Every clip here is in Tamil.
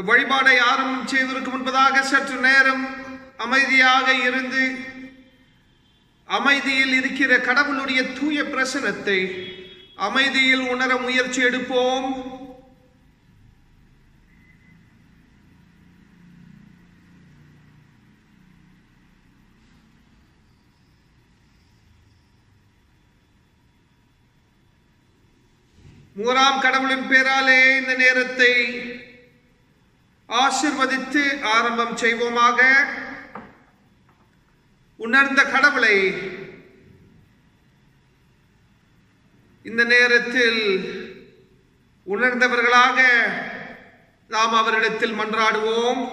இந்த வழிபாடை ஆரம்பம் செய்வதற்கு முன்பதாக சற்று நேரம் அமைதியாக இருந்து அமைதியில் இருக்கிற கடவுளுடைய தூய பிரசனத்தை அமைதியில் உணர முயற்சி எடுப்போம் மூராம் கடவுளின் பேராலே இந்த நேரத்தை ஆசிர்வதித்து ஆரம்பம் செய்வோமாக உணர்ந்த கடவுளை இந்த நேரத்தில் உணர்ந்தவர்களாக நாம் அவரிடத்தில் மன்றாடுவோம்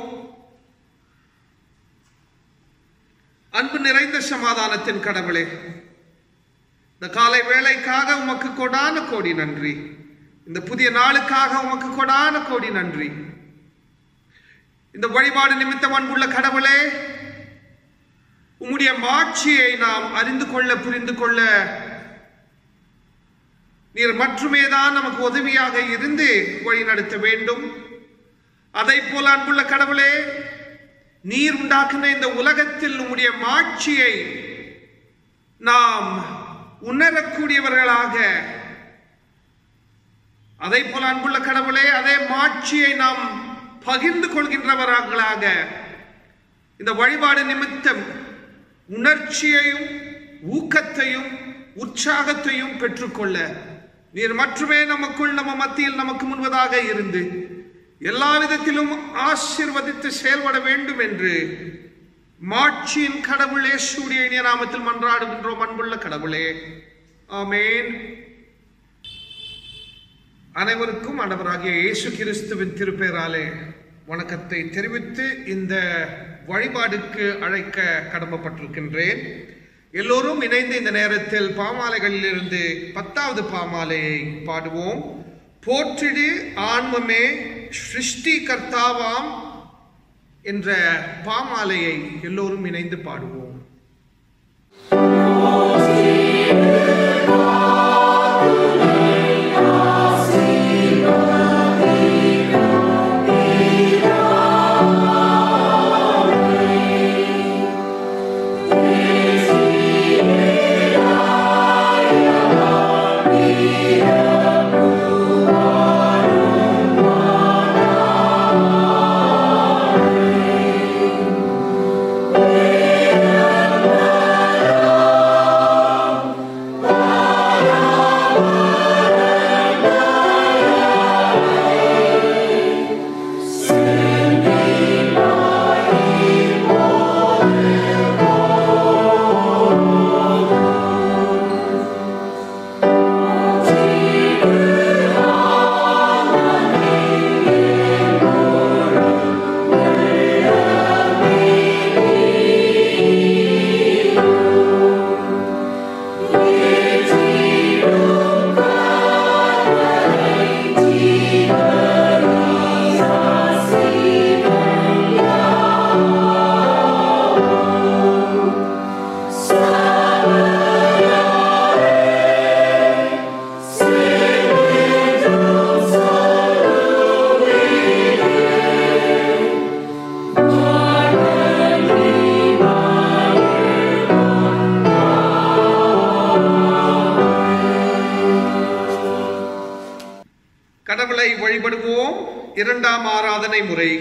அன்பு நிறைந்த சமாதானத்தின் கடவுளே இந்த காலை வேளைக்காக உமக்கு கொடான கோடி நன்றி இந்த புதிய நாளுக்காக உமக்கு கொடான கோடி நன்றி இந்த வழிபாடு நிமித்தம் அன்புள்ள கடவுளே உம்முடைய மாட்சியை நாம் அறிந்து கொள்ள புரிந்து கொள்ள நீர் மட்டுமே தான் நமக்கு உதவியாக இருந்து வழி நடத்த வேண்டும் அதை போல அன்புள்ள கடவுளே நீர் உண்டாக்குன இந்த உலகத்தில் உம்முடைய மாட்சியை நாம் உணரக்கூடியவர்களாக அதை போல அன்புள்ள கடவுளே அதே மாட்சியை நாம் பகிர்ந்து கொள்கின்றவர்களாக இந்த வழிபாடு நிமித்தம் உணர்ச்சியையும் ஊக்கத்தையும் உற்சாகத்தையும் பெற்றுக்கொள்ள நீர் மட்டுமே நமக்குள் நம்ம மத்தியில் நமக்கு முன்பதாக இருந்து எல்லா விதத்திலும் ஆசிர்வதித்து செயல்பட வேண்டும் என்று மாட்சியின் கடவுள் இயேசுடைய இனிய நாமத்தில் மன்றாடுகின்றோம் அன்புள்ள கடவுளே ஆமேன் அனைவருக்கும் ஆண்டவராகிய இயேசு கிறிஸ்துவின் திருப்பெயராலே வணக்கத்தை தெரிவித்து இந்த வழிபாடுக்கு அழைக்க கடமைப்பட்டிருக்கின்றேன் எல்லோரும் இணைந்து இந்த நேரத்தில் பாமாலைகளிலிருந்து பத்தாவது பாமாலையை பாடுவோம் போற்றிடு ஆன்மமே சிருஷ்டி கர்த்தாவாம் என்ற பாமாலையை எல்லோரும் இணைந்து பாடுவோம் கடவுளை வழிபடுவோம் இரண்டாம் ஆராதனை முறை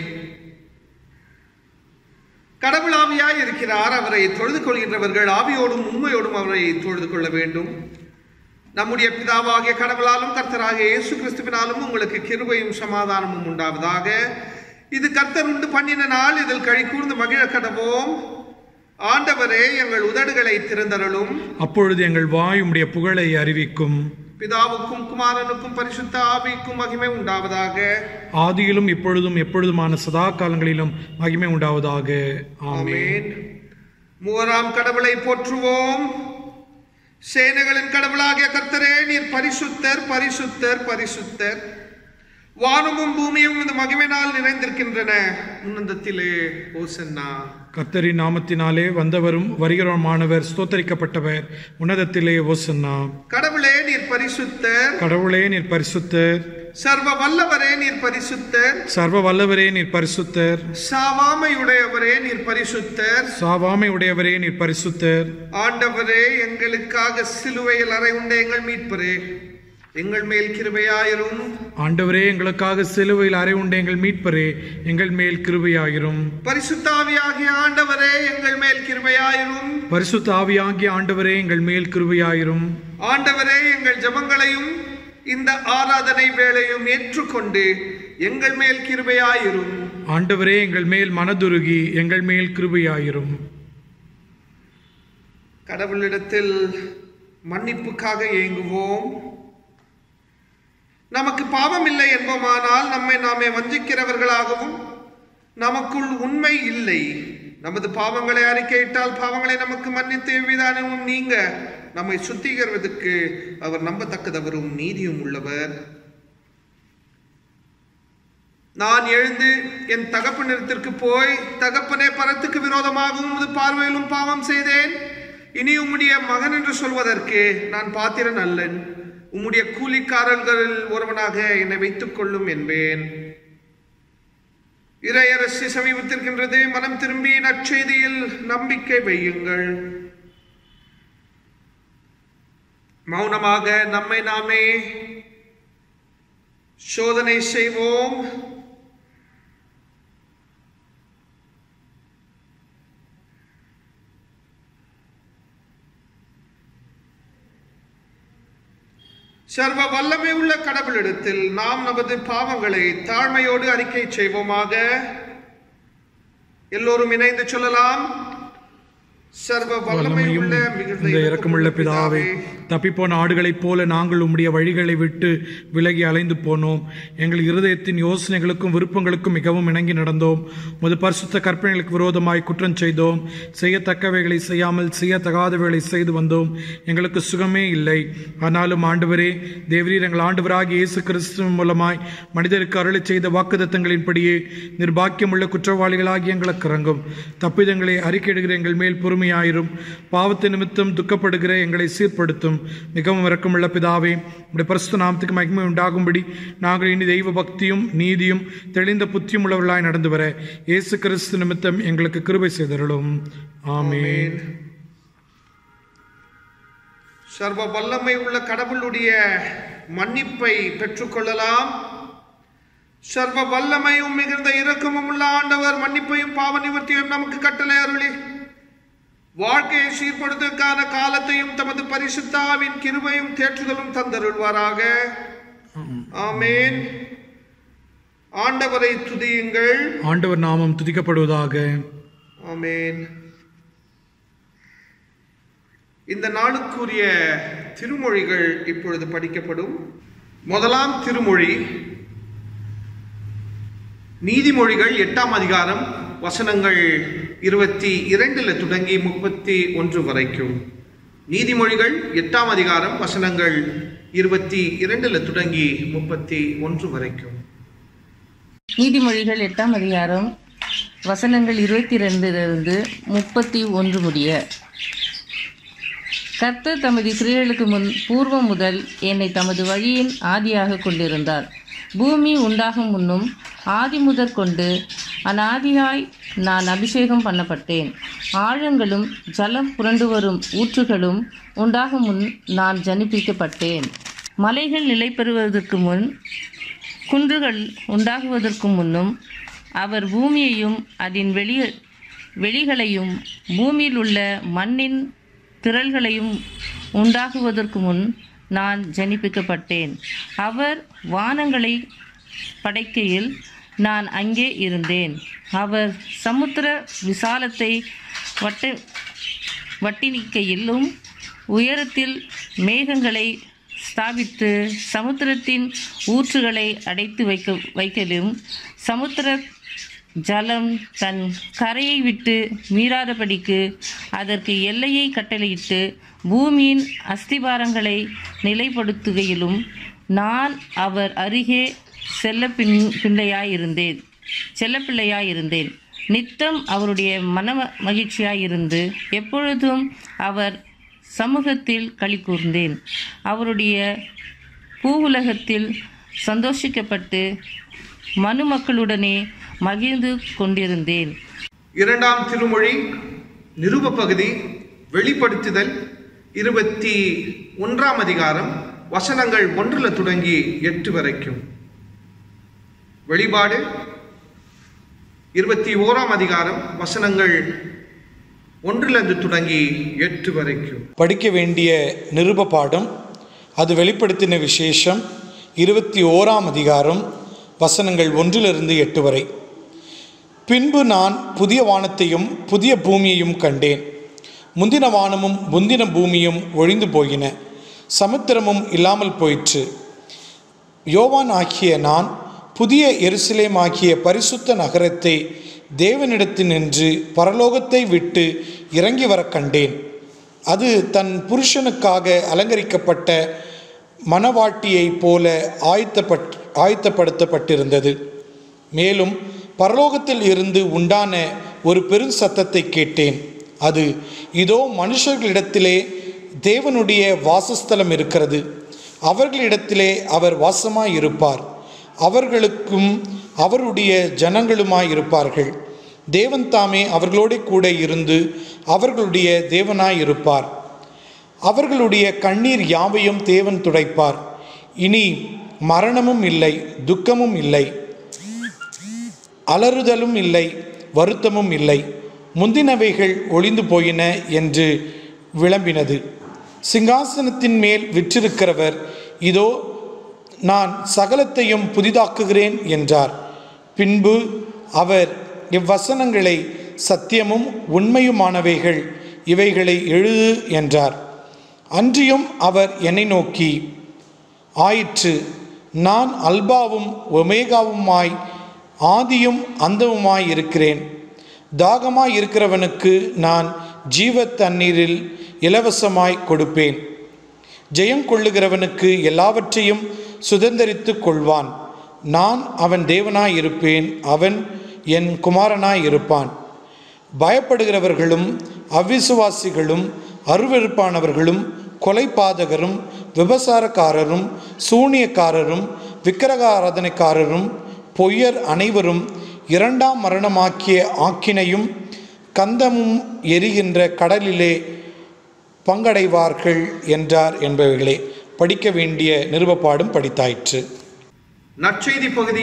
கடவுள் ஆவியாய் இருக்கிறார் அவரை தொழுது கொள்கின்றவர்கள் ஆவியோடும் உண்மையோடும் அவரை தொழுது கொள்ள வேண்டும் நம்முடைய பிதாவாகிய கடவுளாலும் கர்த்தராகிய இயேசு கிறிஸ்துவினாலும் உங்களுக்கு கிருபையும் சமாதானமும் உண்டாவதாக இது கர்த்தர் உண்டு பண்ணின நாள் இதில் கழி கூர்ந்து மகிழ கடவோம் ஆண்டவரே எங்கள் உதடுகளை திறந்தருளும் அப்பொழுது எங்கள் வாய் உம்முடைய புகழை அறிவிக்கும் பிதாவுக்கும் குமாரனுக்கும் பரிசுத்த ஆவிக்கும் மகிமை உண்டாவதாக ஆதியிலும் இப்பொழுதும் எப்பொழுதுமான சதா காலங்களிலும் மகிமை உண்டாவதாக ஆமென் ஆமென் மூவராம் கடவுளை போற்றுவோம் சேனைகளின் கடவுளாகிய கர்த்தரே நீர் பரிசுத்தர் பரிசுத்தர் பரிசுத்தர் வானமும் பூமியும் இந்த மகிமையினால் நிறைந்திருக்கின்றன உன்னதத்திலே ஓசன்னா கர்த்தரின் நாமத்தினாலே வந்தவரும் வருகிறவருமானவர் ஸ்தோத்தரிக்கப்பட்டவர் உன்னதத்திலே ஓசன்னா கடவுளே நீர் பரிசுத்தர் கடவுளே நீர் பரிசுத்தர் சர்வ வல்லவரே நீர் பரிசுத்தர் சர்வ வல்லவரே நீர் பரிசுத்தர் சாவாமையுடையவரே நீர் பரிசுத்தர் சாவாமை உடையவரே நீர் பரிசுத்தர் ஆண்டவரே எங்களுக்காக சிலுவையில் அறை உண்ட எங்கள் மீட்பரே எங்கள் மேல் கிருபையாயிரும் ஆண்டவரே எங்களுக்காக சிலுவையில் அறை உண்ட எங்கள் மீட்பரே எங்கள் மேல் கிருபையாயிரும் பரிசுத்தாவியாகிய ஆண்டவரே எங்கள் மேல் கிருபையாயிரும் பரிசுத்த ஆவியாகிய ஆண்டவரே எங்கள் மேல் கிருபையாயிரும் ஆண்டவரே எங்கள் ஜெபங்களையும் இந்த ஆராதனை வேளையும் ஏற்றுக்கொண்டு எங்கள் மேல் கிருபையாயிரும் ஆண்டவரே எங்கள் மேல் மனதுருகி எங்கள் மேல் கிருபையாயிரும் கடவுளிடத்தில் மன்னிப்புக்காக ஏங்குவோம் நமக்கு பாவம் இல்லை என்போமானால் நம்மை நாமே வஞ்சிக்கிறவர்களாகவும் நமக்குள் உண்மை இல்லை நமது பாவங்களை அறிக்கையிட்டால் பாவங்களை நமக்கு மன்னித்து எவ்விதானமும் நீங்க நம்மை சுத்திகரிப்பதற்கு அவர் நம்பத்தக்கதவரும் நீதியும் உள்ளவர் நான் எழுந்து என் தகப்பனிடத்திற்கு போய் தகப்பனே பரத்துக்கு விரோதமாகவும் உமது பார்வையிலும் பாவம் செய்தேன் இனி உம்முடைய மகன் என்று சொல்வதற்கு நான் பாத்திரன் அல்லன் உம்முடைய கூலிக்காரர்களில் ஒருவனாக என்னை வைத்துக் கொள்ளும் என்பேன் இறையரசு சமீபத்திருக்கின்றது மனம் திரும்பி நற்செய்தியில் நம்பிக்கை வையுங்கள் மௌனமாக நம்மை நாமே சோதனை செய்வோம் சர்வ வல்லமை உள்ள கடவுளிடத்தில் நாம் நமது பாவங்களை தாழ்மையோடு அறிக்கை செய்வோமாக எல்லோரும் இணைந்து சொல்லலாம் சர்வ வல்லமை வல்லமையும் உள்ள மிகுந்த இந்த இரக்கமுள்ள பிதாவே தப்பிப்போன ஆடுகளைப் போல நாங்கள் உம்முடைய வழிகளை விட்டு விலகி அலைந்து போனோம் எங்கள் இருதயத்தின் யோசனைகளுக்கும் விருப்பங்களுக்கும் மிகவும் இணங்கி நடந்தோம் முது பரிசுத்த கற்பனைகளுக்கு விரோதமாய் குற்றம் செய்தோம் செய்யத்தக்கவைகளை செய்யாமல் செய்யத்தகாதவைகளை செய்து வந்தோம் எங்களுக்கு சுகமே இல்லை ஆனாலும் ஆண்டவரே தேவரீர் எங்கள் ஆண்டவராகிய இயேசு கிறிஸ்துவின் மூலமாய் மனிதருக்கு அருளி செய்த வாக்குதத்தங்களின்படியே நிர்பாக்கியமுள்ள குற்றவாளிகளாகி எங்களுக்கு இறங்கும் தப்பிதங்களை அறிக்கையிடுகிற எங்கள் மேல் பொறுமையாயிரும் பாவத்து நிமித்தம் துக்கப்படுகிற எங்களை சீர்படுத்தும் மிகவும் இரக்கமுள்ள பிதாவே உடைய பரிசுத்த நாமத்துக்கு மகிமை உண்டாகும்படி நாங்கள் இனி தெய்வ பக்தியும் நீதியும் தெளிந்த புத்தியும் உள்ளவர்களாய் நடந்து வர இயேசு கிறிஸ்து நிமித்தம் எங்களுக்கு கிருபை செய்தருளும் ஆமென் சர்வ வல்லமை உள்ள கடவுளுடைய மன்னிப்பை பெற்றுக்கொள்ளலாம் சர்வ வல்லமையும் மிகுந்த இரக்கமும் உள்ள ஆண்டவர் மன்னிப்பையும் பாவ நிவர்த்தியும் நமக்கு கட்டளை அருளி வாழ்க்கையை சீர்படுத்துவதற்கான காலத்தையும் தமது பரிசுத்தாவின் கிருபையும் தேற்றுதலும் தந்தருள்வாராக ஆமேன் ஆண்டவரை துதியுங்கள் ஆண்டவர் நாமம் துதிக்கப்படுவதாக ஆமென் இந்த நாளுக்குரிய திருமொழிகள் இப்பொழுது படிக்கப்படும் முதலாம் திருமொழி நீதிமொழிகள் எட்டாம் அதிகாரம் வசனங்கள் இருபத்தி இரண்டுல தொடங்கி முப்பத்தி ஒன்று வரைக்கும் நீதிமொழிகள் எட்டாம் அதிகாரம் வசனங்கள் இருபத்தி இரண்டுல தொடங்கி முப்பத்தி ஒன்று வரைக்கும் நீதிமொழிகள் எட்டாம் அதிகாரம் வசனங்கள் இருபத்தி ரெண்டிலிருந்து முப்பத்தி ஒன்று முடிய கர்த்தர் தமது கிரியர்களுக்கு முன் பூர்வம் முதல் என்னை தமது வழியின் ஆதியாக கொண்டிருந்தார் பூமி உண்டாகும் முன்னும் ஆதி முதற் கொண்டு அநாதியாய் நான் அபிஷேகம் பண்ணப்பட்டேன் ஆழங்களும் ஜலம் புரண்டு வரும் ஊற்றுகளும் உண்டாகும் முன் நான் ஜனிப்பிக்கப்பட்டேன் மலைகள் நிலை பெறுவதற்கு முன் குன்றுகள் உண்டாகுவதற்கு முன்னும் அவர் பூமியையும் அதன் வெளி வெளிகளையும் பூமியில் உள்ள மண்ணின் திரள்களையும் உண்டாகுவதற்கு முன் நான் ஜனிப்பிக்கப்பட்டேன் அவர் வானங்களை படைக்கையில் நான் அங்கே இருந்தேன் அவர் சமுத்திர விசாலத்தை வட்ட வட்டினிக்கையிலும் உயரத்தில் மேகங்களை ஸ்தாபித்து சமுத்திரத்தின் ஊற்றுகளை அடைத்து வைக்க வைக்கலும் சமுத்திர ஜலம் தன் கரையை விட்டு மீறாதபடிக்கு அதற்கு எல்லையை கட்டளையிட்டு பூமியின் அஸ்திபாரங்களை நிலைப்படுத்துகையிலும் நான் அவர் அருகே செல்ல பின் பிள்ளையாயிருந்தேன் செல்லப்பிள்ளையாயிருந்தேன் நித்தம் அவருடைய மன மகிழ்ச்சியாயிருந்து எப்பொழுதும் அவர் சமூகத்தில் களி கூர்ந்தேன் அவருடைய பூவுலகத்தில் சந்தோஷிக்கப்பட்டு மனுமக்களுடனே மகிழ்ந்து கொண்டிருந்தேன் இரண்டாம் திருமொழி நிருப பகுதி வெளிப்படுத்துதல் இருபத்தி ஒன்றாம் அதிகாரம் வசனங்கள் ஒன்றில் தொடங்கி எட்டு வரைக்கும் வெளிப்பாடு இருபத்தி ஓராம் அதிகாரம் வசனங்கள் ஒன்றிலிருந்து தொடங்கி எட்டு வரைக்கும் படிக்க வேண்டிய நிருப பாடம் அது வெளிப்படுத்தின விசேஷம் இருபத்தி ஓராம் அதிகாரம் வசனங்கள் ஒன்றிலிருந்து எட்டு வரை பின்பு நான் புதிய வானத்தையும் புதிய பூமியையும் கண்டேன் முந்தின வானமும் முந்தின பூமியும் ஒழிந்து போயின சமுத்திரமும் இல்லாமல் போயிற்று யோவான் ஆகிய நான் புதிய எருசலேம் ஆகிய பரிசுத்த நகரத்தை தேவனிடத்தில் நின்று பரலோகத்தை விட்டு இறங்கி வர கண்டேன் அது தன் புருஷனுக்காக அலங்கரிக்கப்பட்ட மணவாட்டியைப் போல ஆயத்தப்பட் ஆயத்தப்படுத்தப்பட்டிருந்தது மேலும் பரலோகத்தில் இருந்து உண்டான ஒரு பெரும் சத்தத்தை கேட்டேன் அது இதோ மனுஷர்களிடத்திலே தேவனுடைய வாசஸ்தலம் இருக்கிறது அவர்களிடத்திலே அவர் வாசமாய் இருப்பார் அவர்களுக்கும் அவருடைய ஜனங்களுமாய் இருப்பார்கள் தேவன் தாமே அவர்களோட கூட இருந்து அவர்களுடைய தேவனாய் இருப்பார் அவர்களுடைய கண்ணீர் யாவையும் தேவன் துடைப்பார் இனி மரணமும் இல்லை துக்கமும் இல்லை அலறுதலும் இல்லை வருத்தமும் இல்லை முந்தினவைகள் ஒளிந்து போயின என்று விளம்பினது சிங்காசனத்தின் மேல் விற்றிருக்கிறவர் இதோ நான் சகலத்தையும் புதிதாக்குகிறேன் என்றார் பின்பு அவர் இவ்வசனங்களை சத்தியமும் உண்மையுமானவைகள் இவைகளை எழுது என்றார் அன்றியும் அவர் என்னை நோக்கி ஆயிற்று நான் அல்பாவும் ஒமேகாவுமாய் ஆதியும் அந்தவுமாய் இருக்கிறேன் தாகமாய் இருக்கிறவனுக்கு நான் ஜீவ தண்ணீரில் இலவசமாய் கொடுப்பேன் ஜெயம் கொள்ளுகிறவனுக்கு எல்லாவற்றையும் சுதந்தரித்து கொள்வான் நான் அவன் தேவனாய் இருப்பேன் அவன் என் குமாரனாய் இருப்பான் பயப்படுகிறவர்களும் அவிசுவாசிகளும் அருவெறுப்பானவர்களும் கொலைபாதகரும் விபசாரக்காரரும் சூனியக்காரரும் விக்கிரகாராதனைக்காரரும் பொய்யர் அனைவரும் இரண்டாம் மரணமாக்கிய ஆக்கினையும் கந்தமும் எரிகின்ற கடலிலே பங்கடைவார்கள் என்றார் என்பவைகளே படிக்க வேண்டிய நிருபப்பாடும் படித்தாயிற்று நற்செய்தி பகுதி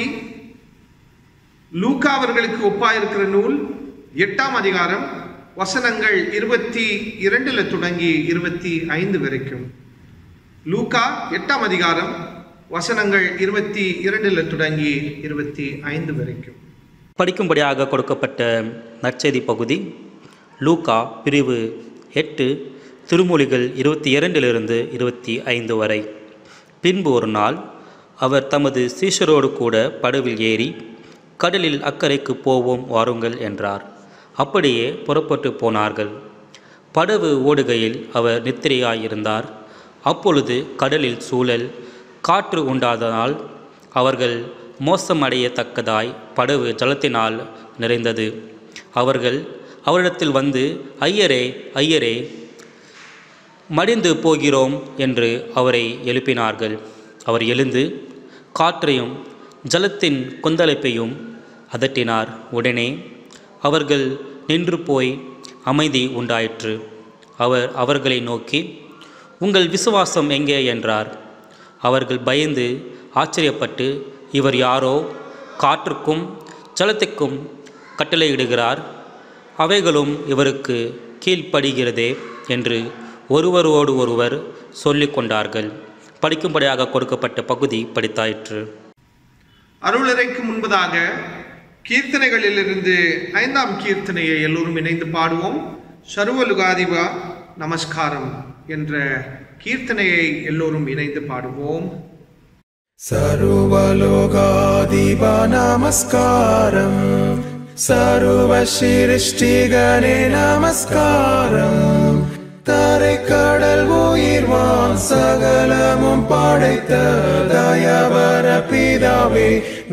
லூக்கா அவர்களுக்கு ஒப்பாயிருக்கிற நூல் எட்டாம் அதிகாரம் வசனங்கள் இருபத்தி இரண்டுல தொடங்கி இருபத்தி ஐந்து வரைக்கும் லூக்கா எட்டாம் அதிகாரம் வசனங்கள் இருபத்தி இரண்டுல தொடங்கி இருபத்தி ஐந்து வரைக்கும் படிக்கும்படியாக கொடுக்கப்பட்ட நற்செய்தி பகுதி லூக்கா பிரிவு எட்டு திருமொழிகள் இருபத்தி இரண்டிலிருந்து இருபத்தி ஐந்து வரை பின்பு ஒரு நாள் அவர் தமது சீஷரோடு கூட படவில் ஏறி கடலில் அக்கறைக்கு போவோம் வாருங்கள் என்றார் அப்படியே புறப்பட்டு போனார்கள் படவு ஓடுகையில் அவர் நித்திரையாயிருந்தார் அப்பொழுது கடலில் சூழல் காற்று உண்டாததால் அவர்கள் மோசமடையத்தக்கதாய் படவு ஜலத்தினால் நிறைந்தது அவர்கள் அவரிடத்தில் வந்து ஐயரே ஐயரே மடிந்து போகிறோம் என்று அவரை எழுப்பினார்கள் அவர் எழுந்து காற்றையும் ஜலத்தின் கொந்தளிப்பையும் அதட்டினார் உடனே அவர்கள் நின்று போய் அமைதி உண்டாயிற்று அவர் அவர்களை நோக்கி உங்கள் விசுவாசம் எங்கே என்றார் அவர்கள் பயந்து ஆச்சரியப்பட்டு இவர் யாரோ காற்றுக்கும் ஜலத்துக்கும் கட்டளையிடுகிறார் அவைகளும் இவருக்கு கீழ்ப்படுகிறதே என்று ஒருவரோடு ஒருவர் சொல்லிக் கொண்டார்கள் படிக்கும்படியாக கொடுக்கப்பட்ட பகுதி படித்தாயிற்று அருளறைக்கு முன்பதாக கீர்த்தனைகளிலிருந்து ஐந்தாம் கீர்த்தனையை எல்லோரும் இணைந்து பாடுவோம் சர்வலுகாதிபா நமஸ்காரம் என்ற கீர்த்தனையை எல்லோரும் இணைந்து பாடுவோம் सर्वलोकाधिप नमस्कारम् सर्वशिष्टिगणे நமஸ்காரம் தரைக்கடல் உயிர்வான் சகலமும் படைத்த தயவர பிதாவே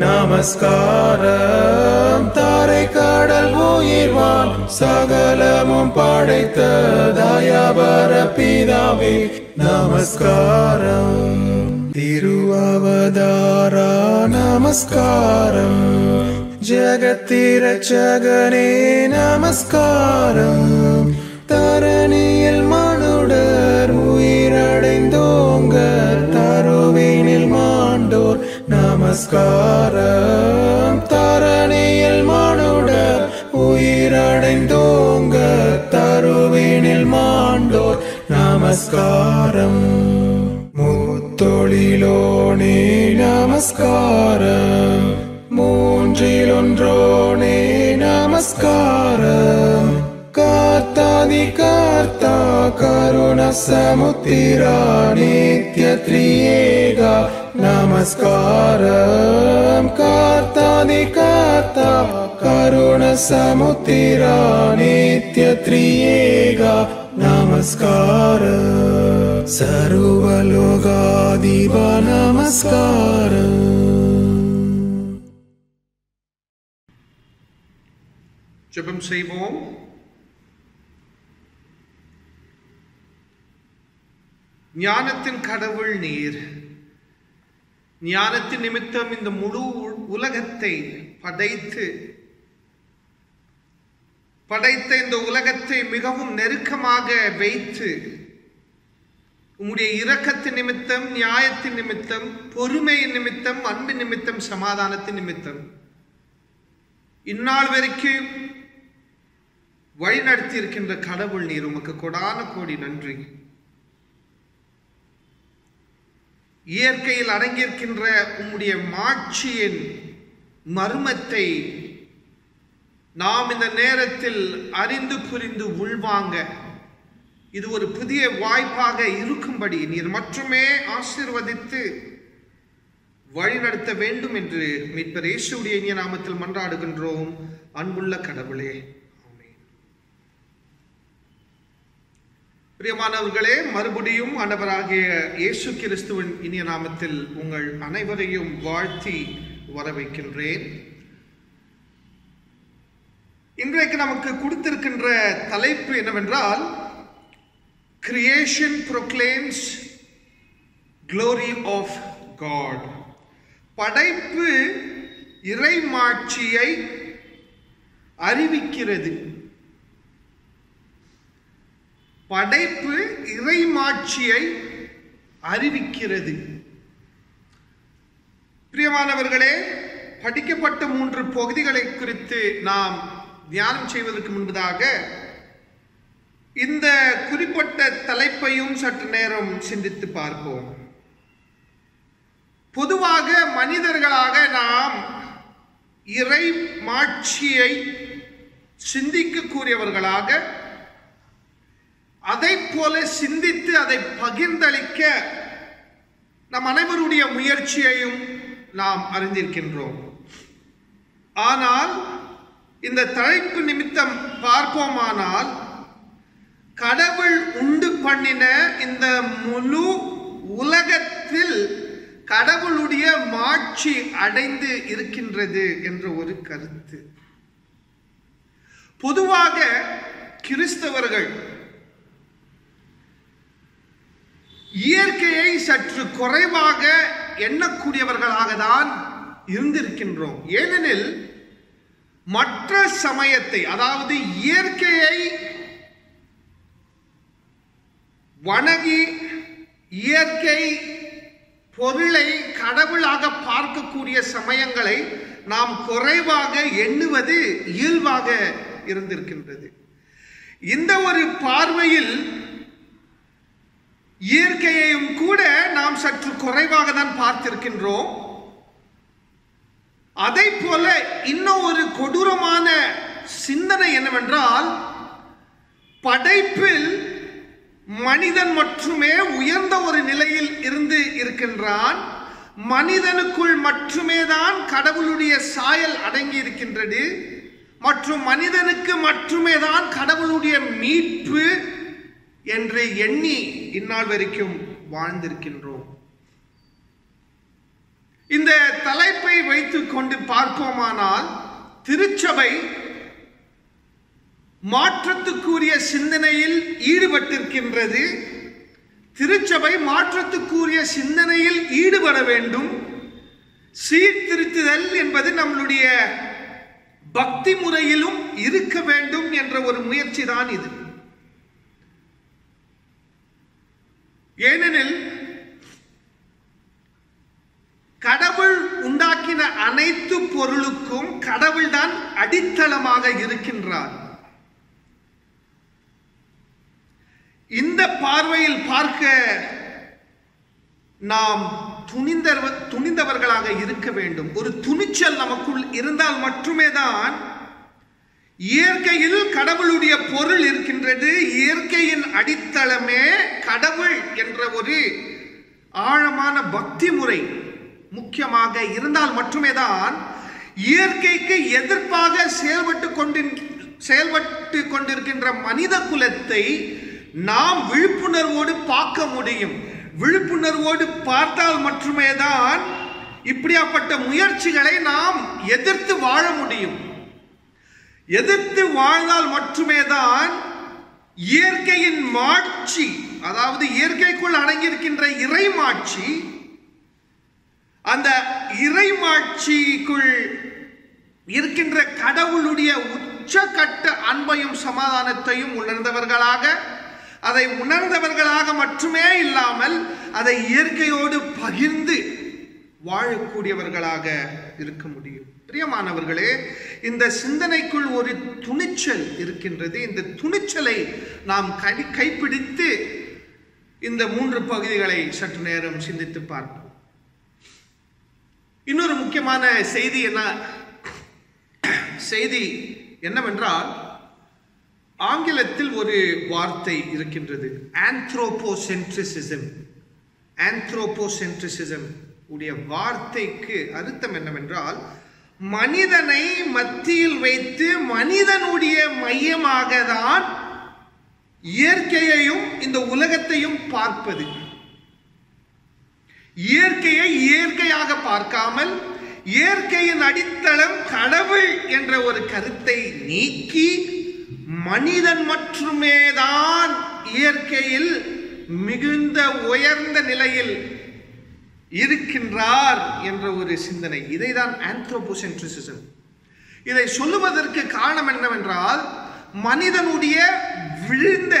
நமஸ்காரம் தரைக்கடல் உயிர்வான் சகலமும் படைத்த தயவர பிதாவே நமஸ்காரம் തിരുവവതാര നമസ്കാരം ജഗത്തിരക്ഷകനേ നമസ്കാരം തരണിയിൽ മണുടർ ഉയരടൈந்தோங்க தருவினில் மாண்டோர் நமஸ்காரம் தரணியில் மனுடர் உயிரடைந்தோங்க தருவினில் மாண்டோர் நமஸ்காரம் முத்தொழிலோனே நமஸ்காரம் மூன்றிலொன்றோனே நமஸ்காரம் காத்தாதி கார்த்தா கருண சமுத்திரா நித்ய த்ரியேகா நமஸ்காரம் காத்தாதி கார்த்தா கருண சமுத்திரா நித்ய த்ரியேகா நமஸ்காரம் சர்வலோகாதிப நமஸ்காரம் ஜெபம் செய்வோம் ஞானத்தின் கடவுள் நீர் ஞானத்தின் நிமித்தம் இந்த முழு உலகத்தை படைத்து படைத்த இந்த உலகத்தை மிகவும் நெருக்கமாக வைத்து உம்முடைய இரக்கத்தின் நிமித்தம் நியாயத்தின் நிமித்தம் பொறுமையின் நிமித்தம் அன்பின் நிமித்தம் சமாதானத்தின் நிமித்தம் இந்நாள் வரைக்கும் வழி நடத்தி இருக்கின்ற கடவுள் நீர் உமக்கு கொடான கோடி நன்றி இயற்கையில் அடங்கியிருக்கின்ற உம்முடைய மாட்சியின் மர்மத்தை நாம் இந்த நேரத்தில் அறிந்து புரிந்து உள்வாங்க இது ஒரு புதிய வாய்ப்பாக இருக்கும்படி நீர் மட்டுமே ஆசீர்வதித்து வழிநடத்த வேண்டும் என்று மீட்பர் இயேசுடைய இனிய நாமத்தில் மன்றாடுகின்றோம் அன்புள்ள கடவுளே ஆமென். பிரியமானவர்களே மறுபடியும் ஆண்டவராகிய இயேசு கிறிஸ்துவின் இனிய நாமத்தில் உங்கள் அனைவரையும் வாழ்த்தி வரவைக்கின்றேன் இன்றைக்கு நமக்கு கொடுத்திருக்கின்ற தலைப்பு என்னவென்றால் creation proclaims glory of God படைப்பு இறைமாட்சியை அறிவிக்கிறது படைப்பு இறைமாட்சியை அறிவிக்கிறது பிரியமானவர்களே படிக்கப்பட்ட மூன்று பகுதிகளை குறித்து நாம் தியானம் செய்வதற்கு முன்பதாக இந்த குறிப்பிட்ட தலைப்பையும் சற்று நேரம் சிந்தித்து பார்ப்போம் பொதுவாக மனிதர்களாக நாம் இறை மாட்சியை சிந்திக்கக்கூடியவர்களாக அதை போல சிந்தித்து அதை பகிர்ந்தளிக்க நம் அனைவருடைய முயற்சியையும் நாம் அறிந்திருக்கின்றோம் ஆனால் இந்த தலைப்பு நிமித்தம் பார்ப்போமானால் கடவுள் உண்டு பண்ணின இந்த முழு உலகத்தில் கடவுளுடைய மாட்சி அடைந்து இருக்கின்றது என்ற ஒரு கருத்து பொதுவாக கிறிஸ்தவர்கள் இயற்கையை சற்று குறைவாக எண்ணக்கூடியவர்களாக தான் இருந்திருக்கின்றோம் ஏனெனில் மற்ற சமயத்தை அதாவது இயற்கையை வணங்கி இயற்கை பொருளை கடவுளாக பார்க்கக்கூடிய சமயங்களை நாம் குறைவாக எண்ணுவது இயல்பாக இருந்திருக்கின்றது இந்த ஒரு பார்வையில் இயற்கையையும் கூட நாம் சற்று குறைவாக தான் பார்த்திருக்கின்றோம் அதை போல இன்னும் ஒரு கொடூரமான சிந்தனை என்னவென்றால் படைப்பில் மனிதன் மட்டுமே உயர்ந்த ஒரு நிலையில் இருந்து இருக்கின்றான் மனிதனுக்குள் மட்டுமே தான் கடவுளுடைய சாயல் அடங்கி இருக்கின்றது மற்றும் மனிதனுக்கு மட்டுமே தான் கடவுளுடைய மீட்பு என்று எண்ணி இந்நாள் வரைக்கும் வாழ்ந்திருக்கின்றோம் இந்த தலைப்பை வைத்துக் கொண்டு பார்ப்போமானால் திருச்சபை மாற்றத்துக்குரிய சிந்தனையில் ஈடுபட்டிருக்கின்றது திருச்சபை மாற்றத்துக்குரிய சிந்தனையில் ஈடுபட வேண்டும் சீர்திருத்துதல் என்பது நம்மளுடைய பக்தி முறையிலும் இருக்க வேண்டும் என்ற ஒரு முயற்சி தான் இது ஏனெனில் கடவுள் உண்டாக்கின அனைத்து பொருளுக்கும் கடவுள்தான் அடித்தளமாக இருக்கின்றார் இந்த பார்வையில் பார்க்க நாம் துணிந்தவ துணிந்தவர்களாக இருக்க வேண்டும் ஒரு துணிச்சல் நமக்குள் இருந்தால் மட்டுமே தான் இயற்கையில் கடவுளுடைய பொருள் இருக்கின்றது இயற்கையின் அடித்தளமே கடவுள் என்ற ஒரு ஆழமான பக்தி முறை முக்கியமாக இருந்தால் மட்டுமே தான் இயற்கைக்கு எதிர்ப்பாக செயல்பட்டு கொண்டின் செயல்பட்டு கொண்டிருக்கின்ற மனித குலத்தை நாம் விழிப்புணர்வோடு பார்க்க முடியும் விழிப்புணர்வோடு பார்த்தால் மட்டுமே தான் இப்படியாப்பட்ட முயற்சிகளை நாம் எதிர்த்து வாழ முடியும் எதிர்த்து வாழ்ந்தால் மட்டுமே தான் இயற்கையின் மாட்சி அதாவது இயற்கைக்குள் அடங்கியிருக்கின்ற இறைமாட்சி அந்த இறைமாட்சிக்குள் இருக்கின்ற கடவுளுடைய உச்சக்கட்ட அன்பையும் சமாதானத்தையும் உணர்ந்தவர்களாக அதை உணர்ந்தவர்களாக மட்டுமே இல்லாமல் அதை இயற்கையோடு பகிர்ந்து வாழக்கூடியவர்களாக இருக்க முடியும் பிரியமானவர்களே இந்த சிந்தனைக்குள் ஒரு துணிச்சல் இருக்கின்றது இந்த துணிச்சலை நாம் கை கைப்பிடித்து இந்த மூன்று பகுதிகளை சற்று நேரம் சிந்தித்து பார்ப்போம் இன்னொரு முக்கியமான செய்தி என்ன செய்தி என்னவென்றால் ஆங்கிலத்தில் ஒரு வார்த்தை இருக்கின்றது ஆந்த்ரோபோசென்ட்ரிசிசம் ஆந்த்ரோபோசென்ட்ரிசிசம் உடைய வார்த்தைக்கு அர்த்தம் என்னவென்றால் மனிதனை மத்தியில் வைத்து மனிதனுடைய மையமாக தான் இயற்கையையும் இந்த உலகத்தையும் பார்ப்பது இயற்கையை இயற்கையாக பார்க்காமல் இயற்கையின் அடித்தளம் கடவுள் என்ற ஒரு கருத்தை நீக்கி மனிதன் மட்டுமே தான் இயற்கையில் மிகுந்த உயர்ந்த நிலையில் இருக்கின்றார் என்ற ஒரு சிந்தனை இதைதான் ஆந்த்ரோபோசென்ட்ரிசிசம் இதை சொல்லுவதற்கு காரணம் என்னவென்றால் மனிதனுடைய விழுந்த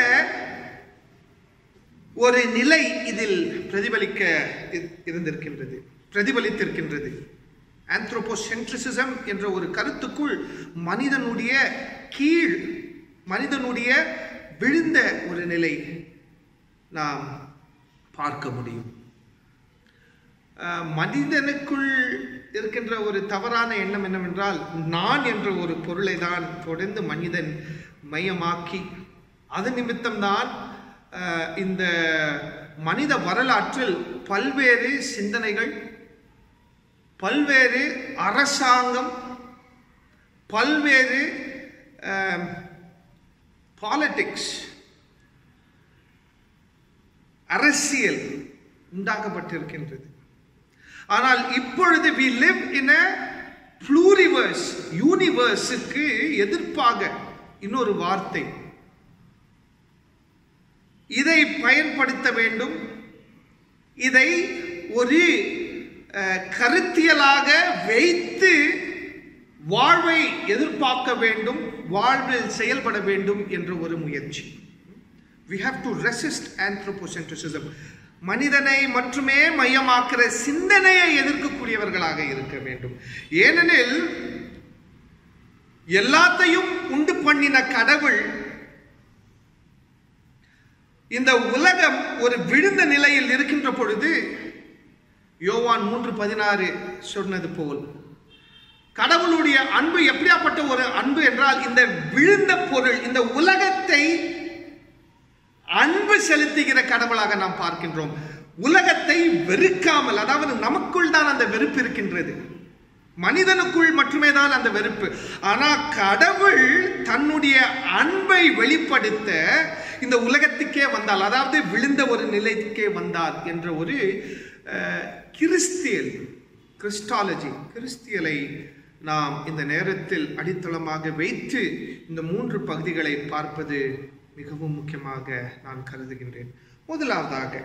ஒரு நிலை இதில் பிரதிபலிக்க இ- இருந்திருக்கின்றது பிரதிபலித்திருக்கின்றது ஆந்த்ரோபோசென்ட்ரிசிசம் என்ற ஒரு கருத்துக்குள் மனிதனுடைய கீழ் மனிதனுடைய விழுந்த ஒரு நிலை நாம் பார்க்க முடியும் அஹ், மனிதனுக்குள் இருக்கின்ற ஒரு தவறான எண்ணம் என்னவென்றால் நான் என்ற ஒரு பொருளை தான் தொடர்ந்து மனிதன் மையமாக்கி அது நிமித்தம்தான் அஹ், இந்த மனித வரலாற்றில் பல்வேறு சிந்தனைகள் பல்வேறு அரசாங்கம் பல்வேறு பாலிடிக்ஸ் அரசியல் உண்டாக்கப்பட்டிருக்கின்றது ஆனால் இப்பொழுது we live in a pluriverse யூனிவர்ஸுக்கு எதிர்ப்பாக இன்னொரு வார்த்தை இதை பயன்படுத்த வேண்டும் இதை ஒரு அஹ், கருத்தியலாக வைத்து வாழ்வை எதிர்பார்க்க வேண்டும் வாழ்வில் செயல்பட வேண்டும் என்ற ஒரு முயற்சி we have to resist anthropocentrism மனிதனை மட்டுமே மையமாக்குற சிந்தனையை எதிர்க்கக்கூடியவர்களாக இருக்க வேண்டும் ஏனெனில் எல்லாத்தையும் உண்டு பண்ணின கடவுள் இந்த உலகம் ஒரு விழுந்த நிலையில் இருக்கின்ற பொழுது யோவான் மூன்று பதினாறு சொன்னது போல் கடவுளுடைய அன்பு எப்படியாப்பட்ட ஒரு அன்பு என்றால் இந்த விழுந்த பொருள் இந்த உலகத்தை அன்பு செலுத்துகிற கடவுளாக நாம் பார்க்கின்றோம் உலகத்தை வெறுக்காமல் அதாவது நமக்குள் தான் அந்த வெறுப்பு இருக்கின்றது மனிதனுக்குள் மட்டுமே தான் அந்த வெறுப்பு ஆனா கடவுள் தன்னுடைய அன்பை வெளிப்படுத்த இந்த உலகத்துக்கே வந்தால் அதாவது விழுந்த ஒரு நிலைக்கே வந்தார் என்ற ஒரு அஹ், கிறிஸ்தியல் கிறிஸ்டாலஜி கிறிஸ்தியலை நாம் இந்த நேரத்தில் அடித்தளமாக வைத்து இந்த மூன்று பகுதிகளை பார்ப்பது மிகவும் முக்கியமாக நான் கருதுகின்றேன் முதலாவதாக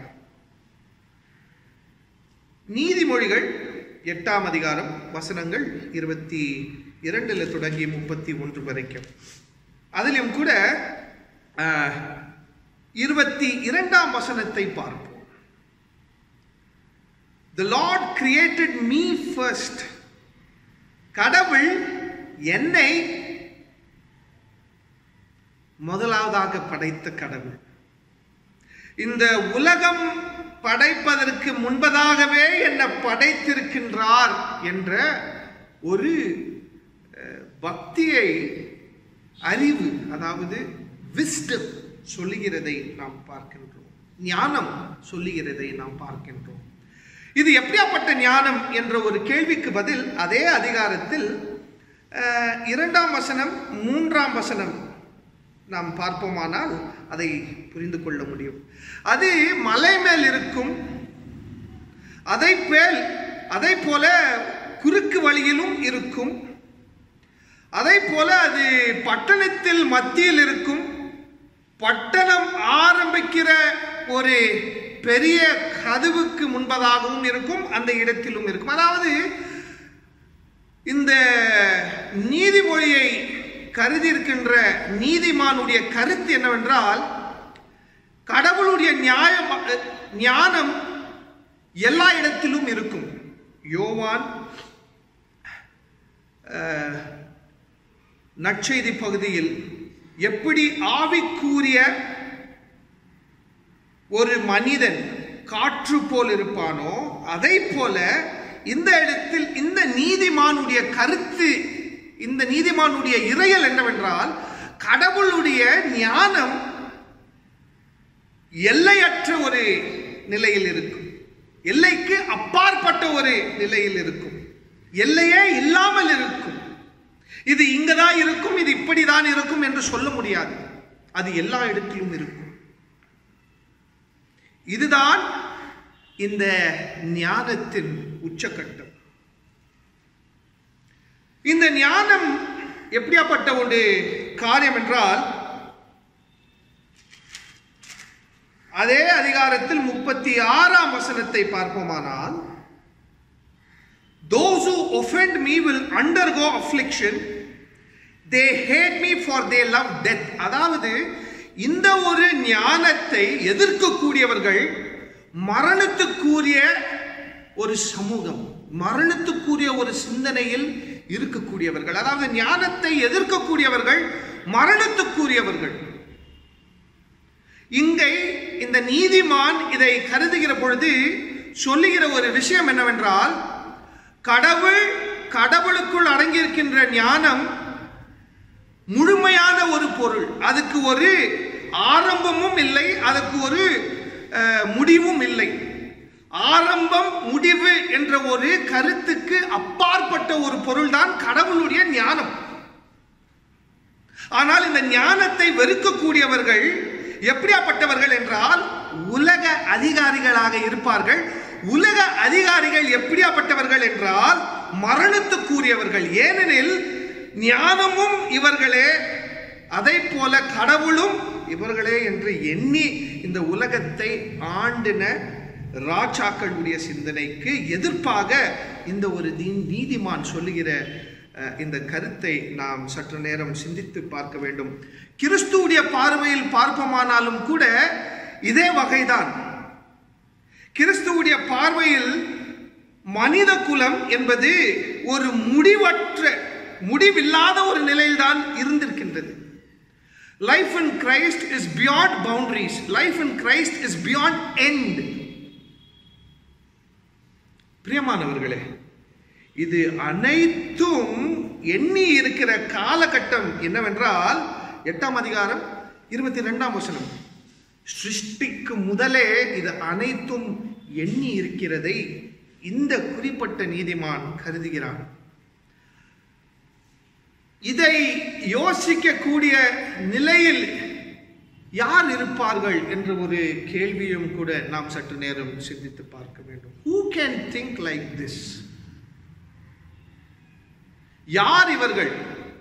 நீதிமொழிகள் எட்டாம் அதிகாரம் வசனங்கள் இருபத்தி இரண்டுல தொடங்கி முப்பத்தி ஒன்று வரைக்கும் அதிலும் கூட ஆஹ், இருபத்தி இரண்டாம் வசனத்தை பார்ப்போம் The Lord created me first. கடவுள் என்னை முதலாவதாக படைத்த கடவுள் இந்த உலகம் படைப்பதற்கு முன்பதாகவே என்னை படைத்திருக்கின்றார் என்ற ஒரு அஹ், பக்தியை அறிவு அதாவது விஸ்டம் சொல்லுகிறதை நாம் பார்க்கின்றோம் ஞானம் சொல்லுகிறதை நாம் பார்க்கின்றோம் இது எப்படியாப்பட்ட ஞானம் என்ற ஒரு கேள்விக்கு பதில் அதே அதிகாரத்தில் அஹ், இரண்டாம் வசனம் மூன்றாம் வசனம் நாம் பார்ப்போமானால் அதை புரிந்து கொள்ள முடியும் அது மலை மேல் இருக்கும் அதை பேல் அதை போல குறுக்கு வழியிலும் இருக்கும் அதை போல அது பட்டணத்தில் மத்தியில் இருக்கும் பட்டணம் ஆரம்பிக்கிற ஒரு பெரிய கதவுக்கு முன்பதாகவும் இருக்கும் அந்த இடத்திலும் இருக்கும் அதாவது இந்த நீதிமொழியை கருதி இருக்கின்ற நீதிமானுடைய கருத்து என்னவென்றால் கடவுளுடைய நியாயம் ஞானம் எல்லா இடத்திலும் இருக்கும் யோவான் அஹ், நற்செய்தி பகுதியில் எப்படி ஆவிக்கூறிய ஒரு மனிதன் காற்று போல் இருப்பானோ அதை போல இந்த இடத்தில் இந்த நீதிமானுடைய கருத்து இந்த நீதிமானுடைய இறையல் என்னவென்றால் கடவுளுடைய ஞானம் எல்லையற்ற ஒரு நிலையில் இருக்கும் எல்லைக்கு அப்பாற்பட்ட ஒரு நிலையில் இருக்கும் எல்லையே இல்லாமல் இருக்கும் இது இங்கதான் இருக்கும் இது இப்படிதான் இருக்கும் என்று சொல்ல முடியாது அது எல்லா இடத்திலும் இருக்கும் இதுதான் இந்த ஞானத்தின் உச்சக்கட்டம் இந்த ஞானம் எப்படியாப்பட்ட ஒரு காரியம் என்றால் அதே அதிகாரத்தில் முப்பத்தி ஆறாம் வசனத்தை பார்ப்போமானால் those who offend me will undergo affliction they hate me for they love death அதாவது இந்த ஒரு ஞானத்தை எதிர்க்கக்கூடியவர்கள் மரணத்துக்குரிய ஒரு சமூகம் மரணத்துக்குரிய ஒரு சிந்தனையில் இருக்கக்கூடியவர்கள் அதாவது ஞானத்தை எதிர்க்கக்கூடியவர்கள் மரணத்துக்குரியவர்கள் இங்கை இந்த நீதிமான் இதை கருதுகிற பொழுது சொல்லுகிற ஒரு விஷயம் என்னவென்றால் கடவுள் கடவுளுக்குள் அடங்கியிருக்கின்ற ஞானம் முழுமையான ஒரு பொருள் அதுக்கு ஒரு ஆரம்பமும் இல்லை அதுக்கு ஒரு அஹ், முடிவும் இல்லை ஆரம்பம் முடிவு என்ற ஒரு கருத்துக்கு அப்பாற்பட்ட ஒரு பொருள்தான் கடவுளுடைய ஞானம் ஆனால் இந்த ஞானத்தை வெறுக்கக்கூடியவர்கள் எப்படியாப்பட்டவர்கள் என்றால் உலக அதிகாரிகளாக இருப்பார்கள் உலக அதிகாரிகள் எப்படியாப்பட்டவர்கள் என்றால் மரணத்துக்குரியவர்கள் ஏனெனில் ஞானமும் இவர்களே அதை போல கடவுளும் இவர்களே என்று எண்ணி இந்த உலகத்தை ஆண்டின ராஜாக்களுடைய சிந்தனைக்கு எதிர்ப்பாக இந்த ஒரு நீ- நீதிமான் சொல்லுகிற அஹ், இந்த கருத்தை நாம் சற்று நேரம் சிந்தித்து பார்க்க வேண்டும் கிறிஸ்துவுடைய பார்வையில் பார்ப்போமானாலும் கூட இதே வகைதான் கிறிஸ்துவுடைய பார்வையில் மனித குலம் என்பது ஒரு முடிவற்ற முடிவில்லாத ஒரு நிலையில்தான் இருந்திருக்கின்றது life in Christ is beyond boundaries life in Christ is beyond end பிரியமானவர்களே இது அனைத்தும் எண்ணி இருக்கிற காலகட்டம் என்னவென்றால் எட்டாம் அதிகாரம் இருபத்தி ரெண்டாம் வசனம் சிருஷ்டிக்கு முதலே இது அனைத்தும் எண்ணி இருக்கிறதை இந்த குறிப்பிட்ட நீதிமான் கருதுகிறான் இதை யோசிக்கக்கூடிய நிலையில் யார் இருப்பார்கள் என்ற ஒரு கேள்வியும் கூட நாம் சற்று நேரம் சிந்தித்து பார்க்க வேண்டும் who can think like this யார் இவர்கள்